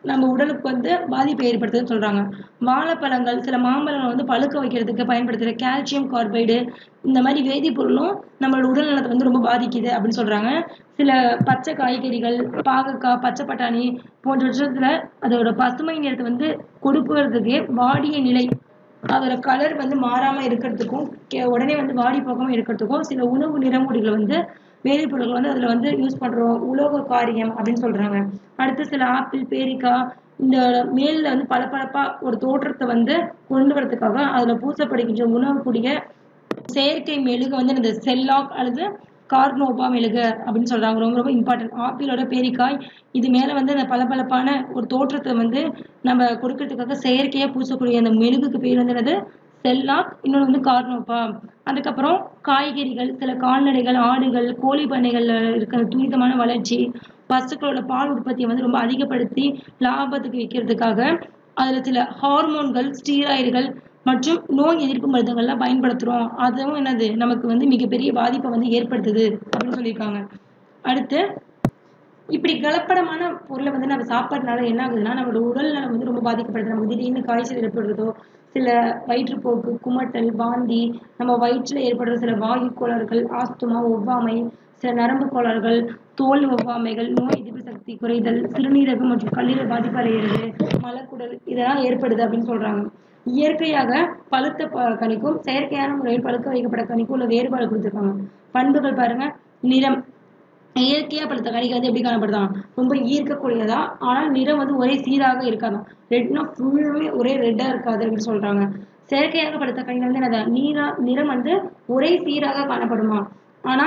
Speaker 1: நம்ம உடலுக்கு வந்து பாதிப்பை ஏற்படுத்துதுன்னு சொல்றாங்க வாழைப்பழங்கள் சில மாம்பழங்கள் வந்து பழுக்க வைக்கிறதுக்கு பயன்படுத்துகிற கால்சியம் கார்பைடு இந்த மாதிரி வேதிப்பொருளும் நம்மளோட உடல் நலத்தை வந்து ரொம்ப பாதிக்குது அப்படின்னு சொல்றாங்க சில பச்சை காய்கறிகள் பாகக்காய் பச்சை பட்டாணி போன்ற விஷயத்துல அதோட பசுமை நிறத்தை வந்து கொடுக்கறதுக்கு வாடிய நிலை அதோட கலர் வந்து மாறாம இருக்கிறதுக்கும் கே- உடனே வந்து வாடி போகாம இருக்கிறதுக்கும் சில உணவு நிறமூடிகளை வந்து வேதிப்பொருட்கள் வந்து அதுல வந்து யூஸ் பண்றோம் உலோக காரியம் அப்படின்னு சொல்றாங்க அடுத்து சில ஆப்பிள் பேரிக்காய் இந்த மேல்ல வந்து பளபளப்பா ஒரு தோற்றத்தை வந்து கொண்டு வரதுக்காக அதுல பூசப்படுகின்ற உணவுக்கூடிய செயற்கை மெழுகு வந்து இந்த செல்லாக் அல்லது கார்னோபா மெழுகு அப்படின்னு சொல்றாங்க ரொம்ப ரொம்ப இம்பார்ட்டன்ட் ஆப்பிளோட பேரிக்காய் இது மேல வந்து அந்த பளபளப்பான ஒரு தோற்றத்தை வந்து நம்ம கொடுக்கறதுக்காக செயற்கையா பூசக்கூடிய அந்த மெழுகுக்கு பேர் வந்து என்னது செல்லாக் இன்னொன்று வந்து கார்னோபா அதுக்கப்புறம் காய்கறிகள் சில கால்நடைகள் ஆடுகள் கோழி பண்ணைகள்ல இருக்கிற துரிதமான வளர்ச்சி பசுக்களோட பால் உற்பத்தியை வந்து ரொம்ப அதிகப்படுத்தி லாபத்துக்கு விற்கிறதுக்காக அதுல சில ஹார்மோன்கள் ஸ்டீராய்டுகள் மற்றும் நோய் எதிர்ப்பு மருந்துகள்லாம் பயன்படுத்துறோம் அதுவும் என்னது நமக்கு வந்து மிகப்பெரிய பாதிப்பை வந்து ஏற்படுத்துது அப்படின்னு சொல்லியிருக்காங்க அடுத்து இப்படி கலப்படமான பொருளை வந்து நம்ம சாப்பிட்றதுனால என்ன ஆகுதுன்னா நம்மளோட உடல் நலம் வந்து ரொம்ப பாதிக்கப்படுது நமக்கு திடீர்னு காய்ச்சல் ஏற்படுறதோ சில வயிற்றுப்போக்கு குமட்டல் வாந்தி நம்ம வயிற்றுல ஏற்படுற சில வாயு கோளாறுகள் ஆஸ்துமா ஒவ்வாமை சில நரம்பு கோளாறுகள் தோல் ஒவ்வாமைகள் நோய் எதிர்ப்பு சக்தி குறைதல் சிறுநீரகம் மற்றும் கல்லீரல் பாதிப்பு அடைகிறது மலக்குடல் இதெல்லாம் ஏற்படுது அப்படின்னு சொல்றாங்க இயற்கையாக பழுத்த ப- கனிக்கும் செயற்கையான முறையில் பழுக்க வைக்கப்பட்ட கனிக்கும் உள்ள வேறுபாடு கொடுத்திருக்காங்க பண்புகள் பாருங்க நிறம் இயற்கையா பழுத்த கனிக்கு வந்து எப்படி காணப்படுதாம் ரொம்ப ஈர்க்கக்கூடியதா ஆனால் நிறம் வந்து ஒரே சீராக இருக்காதாம் ரெட்னா ஃபுல்லுமே ஒரே ரெட்டா இருக்காது அப்படின்னு சொல்றாங்க செயற்கையாக பழுத்த கனி வந்து என்னது நீரா நிறம் வந்து ஒரே சீராக காணப்படுமா ஆனா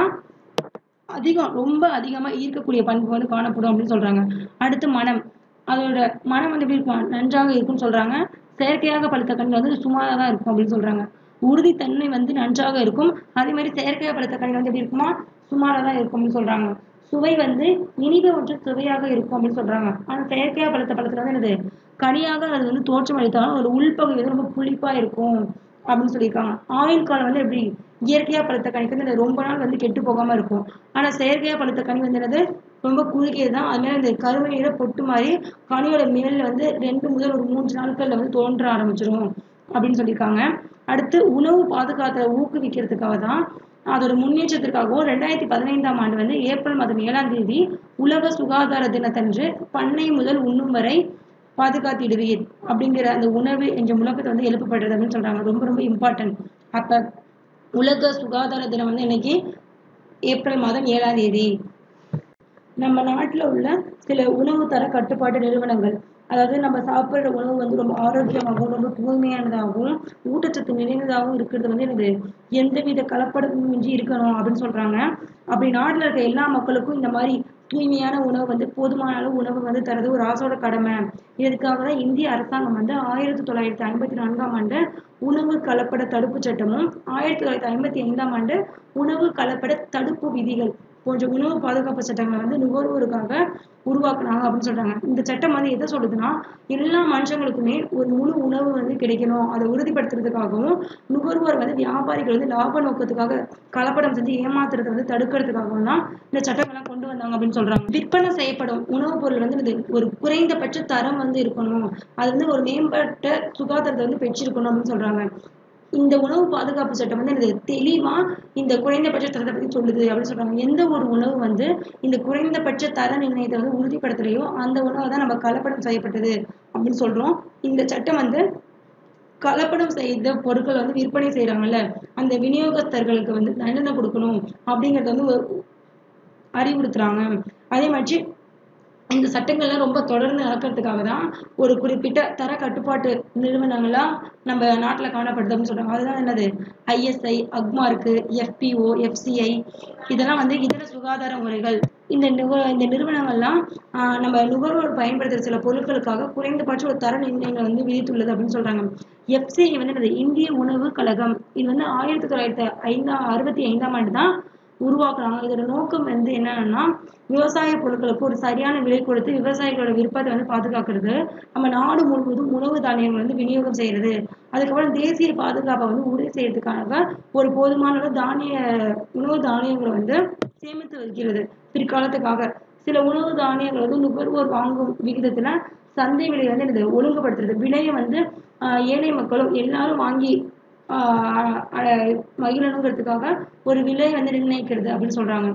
Speaker 1: அதிகம் ரொம்ப அதிகமா ஈர்க்கக்கூடிய பண்பு வந்து காணப்படும் அப்படின்னு சொல்றாங்க அடுத்து மனம் அதோட மனம் வந்து எப்படி இருக்கும் நன்றாக இருக்கும்னு சொல்றாங்க செயற்கையாக பழுத்த கனி வந்து சுமாரா தான் இருக்கும் அப்படின்னு சொல்றாங்க உறுதித்தன்மை வந்து நன்றாக இருக்கும் அதே மாதிரி செயற்கையாக பழுத்த கனி வந்து எப்படி இருக்குமா சுமாரா தான் இருக்கும்னு சொல்றாங்க சுவை வந்து இனிப்பு மற்றும் சுவையாக இருக்கும் அப்படின்னு சொல்றாங்க ஆனா செயற்கையாக பழுத்த பழத்துல வந்து என்னது கனியாக அது வந்து தோற்றம் அளித்தாலும் ஒரு உள்பகுதி வந்து ரொம்ப புளிப்பா இருக்கும் அப்படின்னு சொல்லியிருக்காங்க ஆயுள் காலம் வந்து எப்படி இயற்கையா பழுத்த கனிக்கு வந்து அது ரொம்ப நாள் வந்து கெட்டு போகாம இருக்கும் ஆனா செயற்கையா பழுத்த கனி வந்து என்னது ரொம்ப குறுகியது தான் அது மேல இந்த கருமை நிற பொட்டு மாதிரி கனியோட மேல்ல வந்து ரெண்டு முதல் ஒரு மூன்று நாட்கள்ல வந்து தோன்ற ஆரம்பிச்சிரும் அப்படின்னு சொல்லியிருக்காங்க அடுத்து உணவு பாதுகாத்துல ஊக்குவிக்கிறதுக்காக தான் அதோட முன்னேற்றத்திற்காகவும் ரெண்டாயிரத்தி பதினைந்தாம் ஆண்டு வந்து ஏப்ரல் மாதம் ஏழாம் தேதி உலக சுகாதார தினத்தன்று பண்ணை முதல் உண்ணும் வரை பாதுகாத்திடுவீர் அப்படிங்கிற அந்த உணவு என்ற முழக்கத்தை வந்து எழுப்பப்படுறது அப்படின்னு சொல்றாங்க ரொம்ப ரொம்ப இம்பார்ட்டன்ட் அப்ப உலக சுகாதார தினம் வந்து இன்னைக்கு ஏப்ரல் மாதம் ஏழாம் தேதி நம்ம நாட்டுல உள்ள சில உணவு தர கட்டுப்பாட்டு நிறுவனங்கள் அதாவது நம்ம சாப்பிடுற உணவு வந்து ரொம்ப ஆரோக்கியமாகவும் ரொம்ப தூய்மையானதாகவும் ஊட்டச்சத்து நிறைந்ததாகவும் இருக்கிறது வந்து என்னது எந்தவித கலப்படமும் இன்றி இருக்கணும் அப்படின்னு சொல்றாங்க அப்படி நாட்டுல இருக்க எல்லா மக்களுக்கும் இந்த மாதிரி தூய்மையான உணவு வந்து போதுமான அளவு உணவு வந்து தரது ஒரு அரசோட கடமை இதுக்காக தான் இந்திய அரசாங்கம் வந்து ஆயிரத்தி தொள்ளாயிரத்தி ஐம்பத்தி நான்காம் ஆண்டு உணவு கலப்பட தடுப்பு சட்டமும் ஆயிரத்தி தொள்ளாயிரத்தி ஐம்பத்தி ஐந்தாம் ஆண்டு உணவு கலப்பட தடுப்பு விதிகள் போன்ற உணவு பாதுகாப்பு சட்டங்களை வந்து நுகர்வோருக்காக உருவாக்குனாங்க அப்படின்னு சொல்றாங்க இந்த சட்டம் வந்து எதை சொல்லுதுன்னா எல்லா மனுஷங்களுக்குமே ஒரு முழு உணவு வந்து கிடைக்கணும் அதை உறுதிப்படுத்துறதுக்காகவும் நுகர்வோர் வந்து வியாபாரிகள் வந்து லாப நோக்கத்துக்காக கலப்படம் செஞ்சு ஏமாத்துறதை வந்து தடுக்கிறதுக்காகவும் தான் இந்த சட்டங்கள்லாம் கொண்டு வந்தாங்க அப்படின்னு சொல்றாங்க விற்பனை செய்யப்படும் உணவுப் பொருள் வந்து இது ஒரு குறைந்தபட்ச தரம் வந்து இருக்கணும் அது வந்து ஒரு மேம்பட்ட சுகாதாரத்தை வந்து பெற்றிருக்கணும் அப்படின்னு சொல்றாங்க இந்த உணவு பாதுகாப்பு சட்டம் வந்து எனக்கு தெளிவா இந்த குறைந்தபட்ச தரத்தை பத்தி சொல்லுது அப்படின்னு சொல்றாங்க எந்த ஒரு உணவு வந்து இந்த குறைந்தபட்ச தர நிர்ணயத்தை வந்து உறுதிப்படுத்தலையோ அந்த உணவை தான் நம்ம கலப்படம் செய்யப்பட்டது அப்படின்னு சொல்றோம் இந்த சட்டம் வந்து கலப்படம் செய்த பொருட்கள் வந்து விற்பனை செய்யறாங்கல்ல அந்த விநியோகஸ்தர்களுக்கு வந்து தண்டனை கொடுக்கணும் அப்படிங்கறத வந்து ஒரு அறிவுறுத்துறாங்க அதே மாதிரி இந்த சட்டங்கள்லாம் ரொம்ப தொடர்ந்து நடக்கிறதுக்காக தான் ஒரு குறிப்பிட்ட தர கட்டுப்பாட்டு நிறுவனங்கள்லாம் நம்ம நாட்டுல காணப்படுது அப்படின்னு சொல்றாங்க அதுதான் என்னது ஐஎஸ்ஐ அக்மார்க்கு எஃபிஓ எஃப்சிஐ இதெல்லாம் வந்து இதர சுகாதார முறைகள் இந்த நுக இந்த நிறுவனங்கள்லாம் ஆஹ் நம்ம நுகர்வோர் பயன்படுத்துற சில பொருட்களுக்காக குறைந்தபட்ச ஒரு தர நிர்ணயங்கள் வந்து விதித்துள்ளது அப்படின்னு சொல்றாங்க எஃப்சிஐ வந்து என்னது இந்திய உணவு கழகம் இது வந்து ஆயிரத்தி தொள்ளாயிரத்தி ஐந்தாம் அறுபத்தி ஐந்தாம் ஆண்டு தான் உருவாக்குறாங்க இதோட நோக்கம் வந்து என்னன்னா விவசாய பொருட்களுக்கு ஒரு சரியான விலை கொடுத்து விவசாயிகளோட விருப்பத்தை வந்து பாதுகாக்கிறது நம்ம நாடு முழுவதும் உணவு தானியங்கள் வந்து விநியோகம் செய்யறது அதுக்கப்புறம் தேசிய பாதுகாப்பை வந்து உறுதி செய்யறதுக்காக ஒரு போதுமான அளவு தானிய உணவு தானியங்களை வந்து சேமித்து வைக்கிறது பிற்காலத்துக்காக சில உணவு தானியங்கள் வந்து நுகர்வோர் வாங்கும் விகிதத்துல சந்தை விலை வந்து என்னது ஒழுங்குபடுத்துறது விலையை வந்து ஆஹ் ஏழை மக்களும் எல்லாரும் வாங்கி ஆஹ் அஹ் மகிழணுங்கிறதுக்காக ஒரு விலை வந்து நிர்ணயிக்கிறது அப்படின்னு சொல்றாங்க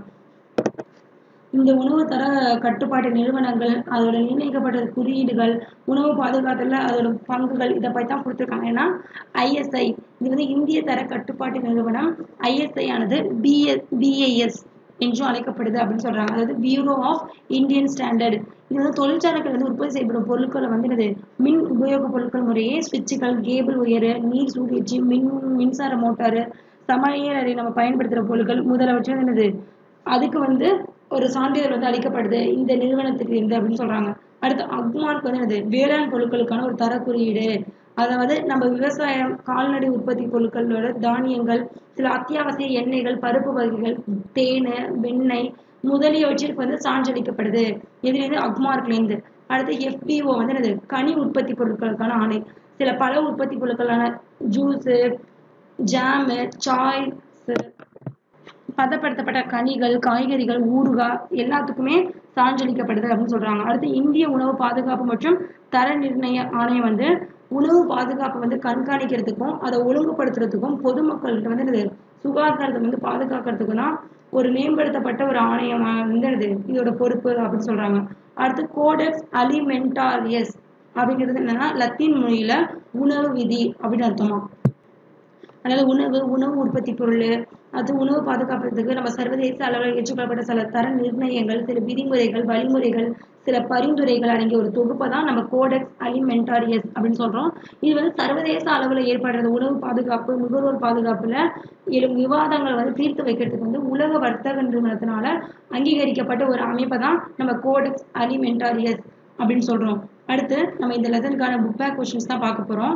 Speaker 1: இந்த உணவு தர கட்டுப்பாட்டு நிறுவனங்கள் அதோட நிர்ணயிக்கப்பட்ட குறியீடுகள் உணவு பாதுகாத்துல அதோட பங்குகள் இதை பற்றி தான் கொடுத்துருக்காங்க ஏன்னா ஐஎஸ்ஐ இது வந்து இந்திய தர கட்டுப்பாட்டு நிறுவனம் ஐஎஸ்ஐ ஆனது பிஎஸ் பிஏஎஸ் என்றும் அழைக்கப்படுது அப்படின்னு சொல்றாங்க அதாவது பியூரோ ஆஃப் இந்தியன் ஸ்டாண்டர்ட் இது வந்து தொழிற்சாலைகள் வந்து உற்பத்தி செய்யப்படும் பொருட்களை வந்து என்னது மின் உபயோக பொருட்கள் முறையே சுவிட்சுகள் கேபிள் உயரு நீர் சூழ்ச்சி மின் மின்சார மோட்டாரு சமையல் அறை நம்ம பயன்படுத்துகிற பொருட்கள் முதலவற்றை என்னது அதுக்கு வந்து ஒரு சான்றிதழ் வந்து அளிக்கப்படுது இந்த நிறுவனத்துக்கு இருந்து அப்படின்னு சொல்றாங்க அடுத்து அக்மார்க் வந்து என்னது வேளாண் பொருட்களுக்கான ஒரு தர குறியீடு அதாவது நம்ம விவசாயம் கால்நடை உற்பத்தி பொருட்களோட தானியங்கள் சில அத்தியாவசிய எண்ணெய்கள் பருப்பு வகைகள் தேன் வெண்ணெய் முதலியவற்றிற்கு வந்து சான்றளிக்கப்படுது இதுலேருந்து அக்மார்க்லேருந்து அடுத்து எஃபிஓ வந்து என்னது கனி உற்பத்தி பொருட்களுக்கான ஆணை சில பல உற்பத்தி பொருட்களான ஜூஸு ஜாமு சாய்ஸ் பதப்படுத்தப்பட்ட கனிகள் காய்கறிகள் ஊறுகாய் எல்லாத்துக்குமே சான்றளிக்கப்படுது அப்படின்னு சொல்றாங்க அடுத்து இந்திய உணவு பாதுகாப்பு மற்றும் தர நிர்ணய ஆணையம் வந்து உணவு பாதுகாப்பை வந்து கண்காணிக்கிறதுக்கும் அதை ஒழுங்குபடுத்துறதுக்கும் பொதுமக்கள்கிட்ட வந்து என்னது சுகாதாரத்தை வந்து பாதுகாக்கிறதுக்கும் தான் ஒரு மேம்படுத்தப்பட்ட ஒரு ஆணையம் வந்து இது இதோட பொறுப்பு அப்படின்னு சொல்றாங்க அடுத்து கோடெக்ஸ் அலிமெண்டாரியஸ் அப்படிங்கிறது என்னன்னா லத்தீன் மொழியில உணவு விதி அப்படின்னு அர்த்தமா அதாவது உணவு உணவு உற்பத்தி பொருள் அது உணவு பாதுகாப்பதற்கு நம்ம சர்வதேச அளவில் ஏற்றுக்கொள்ளப்பட்ட சில தர நிர்ணயங்கள் சில விதிமுறைகள் வழிமுறைகள் சில பரிந்துரைகள் அடங்கிய ஒரு தொகுப்பை தான் நம்ம கோடெக்ஸ் அலிமெண்டாரியஸ் அப்படின்னு சொல்றோம் இது வந்து சர்வதேச அளவில் ஏற்படுறது உணவு பாதுகாப்பு நுகர்வோர் பாதுகாப்புல எழும் விவாதங்களை வந்து தீர்த்து வைக்கிறதுக்கு வந்து உலக வர்த்தக நிறுவனத்தினால அங்கீகரிக்கப்பட்ட ஒரு அமைப்பை தான் நம்ம கோடெக்ஸ் அலிமெண்டாரியஸ் அப்படின்னு சொல்றோம் அடுத்து நம்ம இந்த லெசனுக்கான புக் பேக் கொஸ்டின்ஸ் தான் பார்க்க போறோம்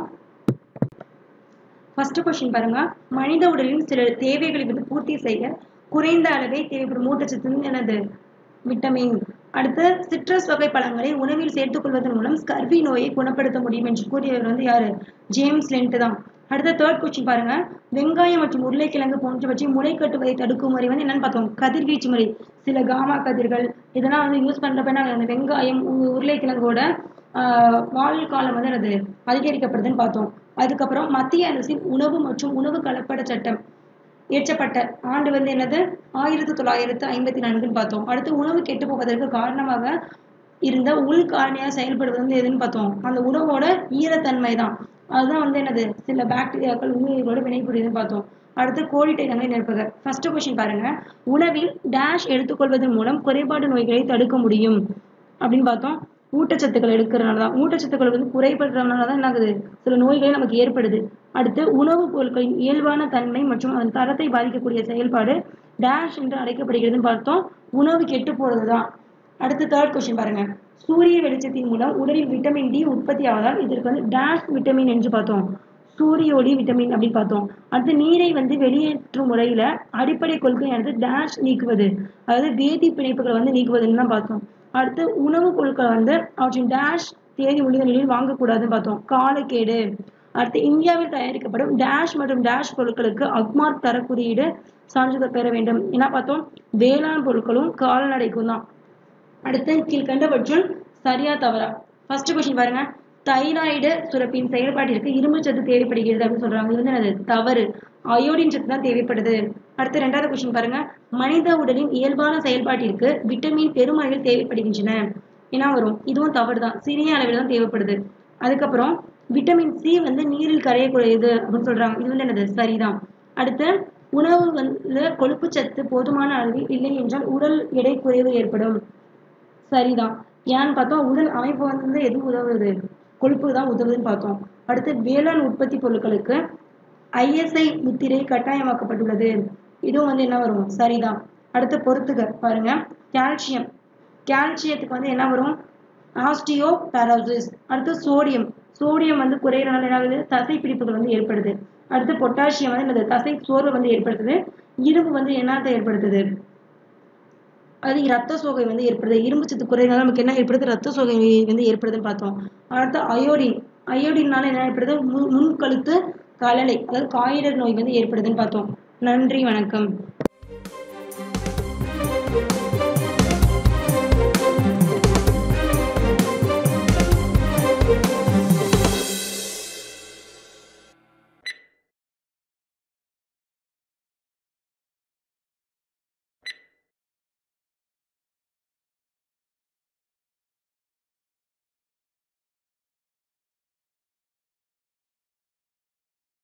Speaker 1: ஃபர்ஸ்ட் கொஸ்டின் பாருங்க மனித உடலின் சில தேவைகளை வந்து பூர்த்தி செய்ய குறைந்த அளவே தேவைப்படும் ஊட்டச்சத்து என்னது விட்டமின் அடுத்து சிட்ரஸ் வகை பழங்களை உணவில் சேர்த்துக் கொள்வதன் மூலம் ஸ்கர்வி நோயை குணப்படுத்த முடியும் என்று கூறியவர் வந்து யாரு ஜேம்ஸ் லென்ட் தான் அடுத்த தேர்ட் கொஸ்டின் பாருங்க வெங்காயம் மற்றும் உருளைக்கிழங்கு போன்றவற்றை முளை கட்டுவதை தடுக்கும் முறை வந்து என்னன்னு பார்த்தோம் கதிர்வீச்சு முறை சில காமா கதிர்கள் இதெல்லாம் வந்து யூஸ் பண்றப்ப என்ன அந்த வெங்காயம் உ- உருளைக்கிழங்கோட ஆஹ் வாழ் காலம் வந்து அது அதிகரிக்கப்படுதுன்னு பார்த்தோம் அதுக்கப்புறம் மத்திய அரசின் உணவு மற்றும் உணவு கலப்பட சட்டம் இயற்றப்பட்ட ஆண்டு வந்து என்னது ஆயிரத்தி தொள்ளாயிரத்து ஐம்பத்தி நான்குன்னு பார்த்தோம் அடுத்து உணவு கெட்டு போவதற்கு காரணமாக இருந்த உள் காரணியா செயல்படுவது வந்து எதுன்னு பார்த்தோம் அந்த உணவோட ஈரத்தன்மை தான் அதுதான் வந்து என்னது சில பாக்டீரியாக்கள் உண்மையோட வினைபுரியுதுன்னு பார்த்தோம் அடுத்து கோழிட்டை நோய் நிற்பக ஃபர்ஸ்ட் கொஸ்டின் பாருங்க உணவில் டேஷ் எடுத்துக்கொள்வதன் மூலம் குறைபாடு நோய்களை தடுக்க முடியும் அப்படின்னு பார்த்தோம் ஊட்டச்சத்துக்கள் எடுக்கிறனால தான் ஊட்டச்சத்துக்கள் வந்து குறைபடுறதுனால தான் என்ன ஆகுது சில நோய்கள் நமக்கு ஏற்படுது அடுத்து உணவுப் பொருட்களின் இயல்பான தன்மை மற்றும் அதன் தரத்தை பாதிக்கக்கூடிய செயல்பாடு டேஷ் என்று அழைக்கப்படுகிறதுன்னு பார்த்தோம் உணவு கெட்டு போறது தான் அடுத்து தேர்ட் கொஸ்டின் பாருங்க சூரிய வெளிச்சத்தின் மூலம் உடலில் விட்டமின் டி உற்பத்தி ஆவதால் இதற்கு வந்து டேஷ் விட்டமின் என்று பார்த்தோம் சூரிய ஒளி விட்டமின் அப்படின்னு பார்த்தோம் அடுத்து நீரை வந்து வெளியேற்றும் முறையில அடிப்படை கொள்கையானது டேஷ் நீக்குவது அதாவது வேதி பிணைப்புகளை வந்து நீக்குவதுன்னு தான் பார்த்தோம் அடுத்து உணவுப் பொருட்களை வந்து அவற்றின் டேஷ் தேதி முடிந்த நிலையில் வாங்கக்கூடாதுன்னு பார்த்தோம் காலக்கேடு அடுத்து இந்தியாவில் தயாரிக்கப்படும் டேஷ் மற்றும் டேஷ் பொருட்களுக்கு அக்மார்க் தர குறியீடு சான்றிதழ் பெற வேண்டும் என்ன பார்த்தோம் வேளாண் பொருட்களும் கால்நடைக்கும் தான் அடுத்து கீழ்கண்டவற்றுள் சரியா தவறா ஃபர்ஸ்ட் கொஸ்டின் பாருங்க தைராய்டு சுரப்பின் செயல்பாட்டிற்கு இரும்பு சத்து தேவைப்படுகிறது அப்படின்னு சொல்றாங்க இது வந்து என்னது தவறு அயோடின் சத்து தான் தேவைப்படுது அடுத்து ரெண்டாவது கொஸ்டின் பாருங்க மனித உடலின் இயல்பான செயல்பாட்டிற்கு விட்டமின் பெருமளவில் தேவைப்படுகின்றன என்ன வரும் இதுவும் தவறு தான் சிறிய அளவில் தான் தேவைப்படுது அதுக்கப்புறம் விட்டமின் சி வந்து நீரில் கரையக்கூடியது அப்படின்னு சொல்றாங்க இது வந்து என்னது சரிதான் அடுத்து உணவு வந்து கொழுப்பு சத்து போதுமான அளவில் இல்லை என்றால் உடல் எடை குறைவு ஏற்படும் சரிதான் ஏன்னு பார்த்தோம் உடல் அமைப்பு வந்து எது உதவுது கொழுப்பு தான் உதவுதுன்னு பார்த்தோம் அடுத்து வேளாண் உற்பத்தி பொருட்களுக்கு ஐஎஸ்ஐ முத்திரை கட்டாயமாக்கப்பட்டுள்ளது இதுவும் வந்து என்ன வரும் சரிதான் அடுத்து பொறுத்துக பாருங்க கால்சியம் கால்சியத்துக்கு வந்து என்ன வரும் ஆஸ்டியோ பேரோசிஸ் அடுத்து சோடியம் சோடியம் வந்து குறையிறனால என்ன ஆகுது தசை பிடிப்புகள் வந்து ஏற்படுது அடுத்து பொட்டாசியம் வந்து என்னது தசை சோர்வு வந்து ஏற்படுத்துது இரும்பு வந்து என்னத்தை ஏற்படுத்துது அது ரத்த சோகை வந்து ஏற்படுது இரும்பு சத்து குறையினால நமக்கு என்ன ஏற்படுது ரத்த சோகை வந்து ஏற்படுதுன்னு பார்த்தோம் அடுத்து அயோடின் அயோடின்னால என்ன ஏற்படுது மு- முன்கழுத்து கலலை அதாவது காயிடர் நோய் வந்து ஏற்படுதுன்னு பார்த்தோம் நன்றி வணக்கம்